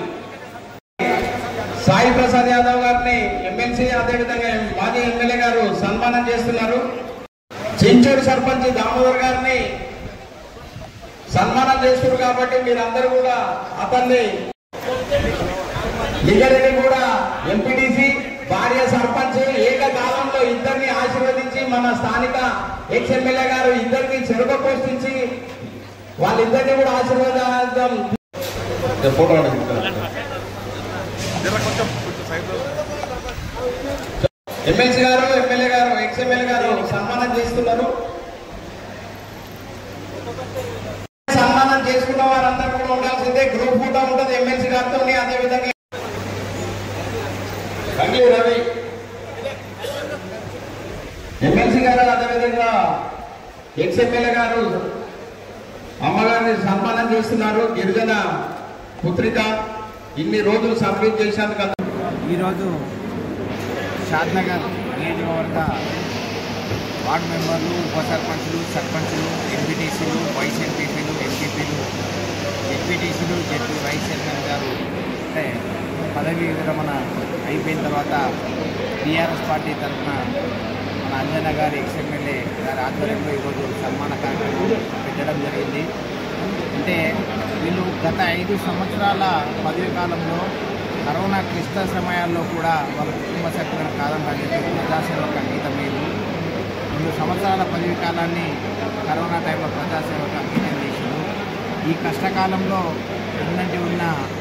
సాయి ప్రసాద్ యాదవ్ గారిని ఎమ్మెల్సీ అదేవిధంగా మాజీ ఎమ్మెల్యే గారు సన్మానం చేస్తున్నారు చెంచూరు సర్పంచ్ దామోదర్ గారిని సన్మానం చేస్తున్నారు కాబట్టి మీరందరూ కూడా అతన్ని లిగరెడ్డి కూడా ఎంపీటీసీ భార్య సర్పంచ్ ఏకకాలంలో ఇద్దరిని ఆశీర్వదించి మన స్థానిక ఎక్స్ ఎమ్మెల్యే గారు ఇద్దరికి చెరుక పోషించి వాళ్ళిద్దరిని కూడా ఆశీర్వాదం ఫోటో ఎమ్మెల్సీ గారు ఎమ్మెల్యే గారు ఎక్స్ ఎమ్మెల్యే గారు సన్మానం చేస్తున్నారు సన్మానం చేసుకున్న వారందరూ కూడా ఉండాల్సిందే గ్రూప్ ఫోటో ఉంటుంది ఎమ్మెల్సీ గారితో అదే విధంగా రంగి రవి ఎమ్మెల్సీ గారు అదేవిధంగా ఎక్స్ ఎమ్మెల్యే గారు అమ్మగారిని సన్మానం చేస్తున్నారు గిరిజన పుత్రిక ఇన్ని రోజులు సబ్మిట్ చేసినందుకు ఈరోజు షాద్నగర్ నియోజకవర్గ వార్డు మెంబర్లు ఉప సర్పంచులు సర్పంచులు ఎంపీటీసీలు వైస్ ఎంపీపీలు ఎంపీపీలు జెడ్పీటీసీలు జెడ్పీ వైస్ చైర్మన్ గారు అంటే పదవీ విరమణ అయిపోయిన తర్వాత టీఆర్ఎస్ పార్టీ తరఫున మన అంజన గారి ఎక్స్ ఎమ్మెల్యే గారి ఆధ్వర్యంలో ఈరోజు సన్మాన కార్యక్రమం పెట్టడం జరిగింది అంటే వీళ్ళు గత ఐదు సంవత్సరాల పదవి కాలంలో కరోనా క్లిష్ట సమయాల్లో కూడా వాళ్ళ కుటుంబ సభ్యులను కాదని చెప్పి ప్రజాసేవకు అంకితమయ్యారు రెండు సంవత్సరాల పదవి కాలాన్ని కరోనా టైంలో ప్రజాసేవకు అంకితం చేశారు ఈ కష్టకాలంలో ఉన్నంటి ఉన్న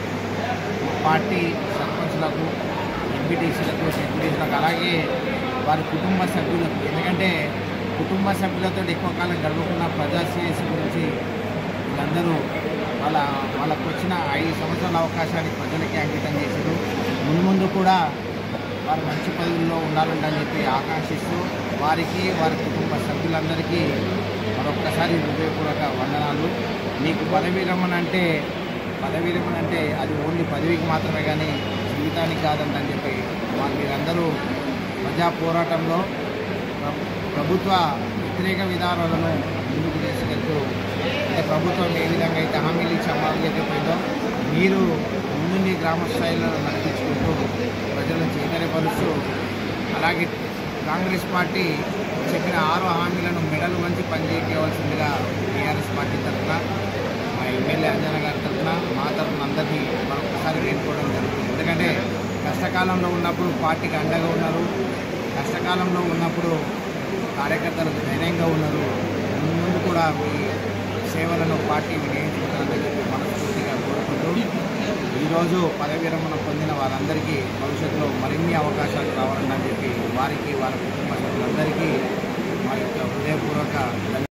పార్టీ సర్పంచులకు ఎంపీటీసీలకు సెక్రటరీలకు అలాగే వారి కుటుంబ సభ్యులకు ఎందుకంటే కుటుంబ సభ్యులతో ఎక్కువ కాలం గడవకుండా ప్రజాశ్రేయస్సు గురించి వీళ్ళందరూ వాళ్ళ వాళ్ళకు వచ్చిన ఐదు సంవత్సరాల అవకాశాన్ని ప్రజలకి అంకితం చేశారు ముందు ముందు కూడా వారు మంచి పదవుల్లో ఉండాలని చెప్పి ఆకాంక్షిస్తూ వారికి వారి కుటుంబ సభ్యులందరికీ మరొక్కసారి హృదయపూర్వక వందనాలు మీకు పదవీ విరమణ అంటే పదవీ విరమణ అంటే అది ఓన్లీ పదవికి మాత్రమే కానీ జీవితానికి కాదంటని చెప్పి వాళ్ళు మీరందరూ ప్రజా పోరాటంలో ప్ర- ప్రభుత్వ వ్యతిరేక విధానాలను ముందుకు తీసుకెళ్తూ అంటే ప్రభుత్వం ఏ విధంగా అయితే హామీలు ఇచ్చి అమలు చేయకపోయిందో మీరు ముందుండి గ్రామ స్థాయిలో నడిపించుకుంటూ ప్రజలను చైతన్యపరుస్తూ అలాగే కాంగ్రెస్ పార్టీ చెప్పిన ఆరు హామీలను మెడలు వంచి పనిచేయవలసిందిగా టీఆర్ఎస్ పార్టీ తరఫున మా ఎమ్మెల్యే అంజన గారి తరఫున మా తరఫున అందరినీ మరొకసారి వేడుకోవడం జరుగుతుంది ఎందుకంటే కష్టకాలంలో ఉన్నప్పుడు పార్టీకి అండగా ఉన్నారు కష్టకాలంలో ఉన్నప్పుడు కార్యకర్తలకు ధైర్యంగా ఉన్నారు ముందు ముందు కూడా మీ సేవలను పార్టీ వినియోగించుకుంటారని చెప్పి మనస్ఫూర్తిగా కోరుకుంటూ ఈరోజు పదవి విరమణ పొందిన వారందరికీ భవిష్యత్తులో మరిన్ని అవకాశాలు రావాలని చెప్పి వారికి వారి కుటుంబ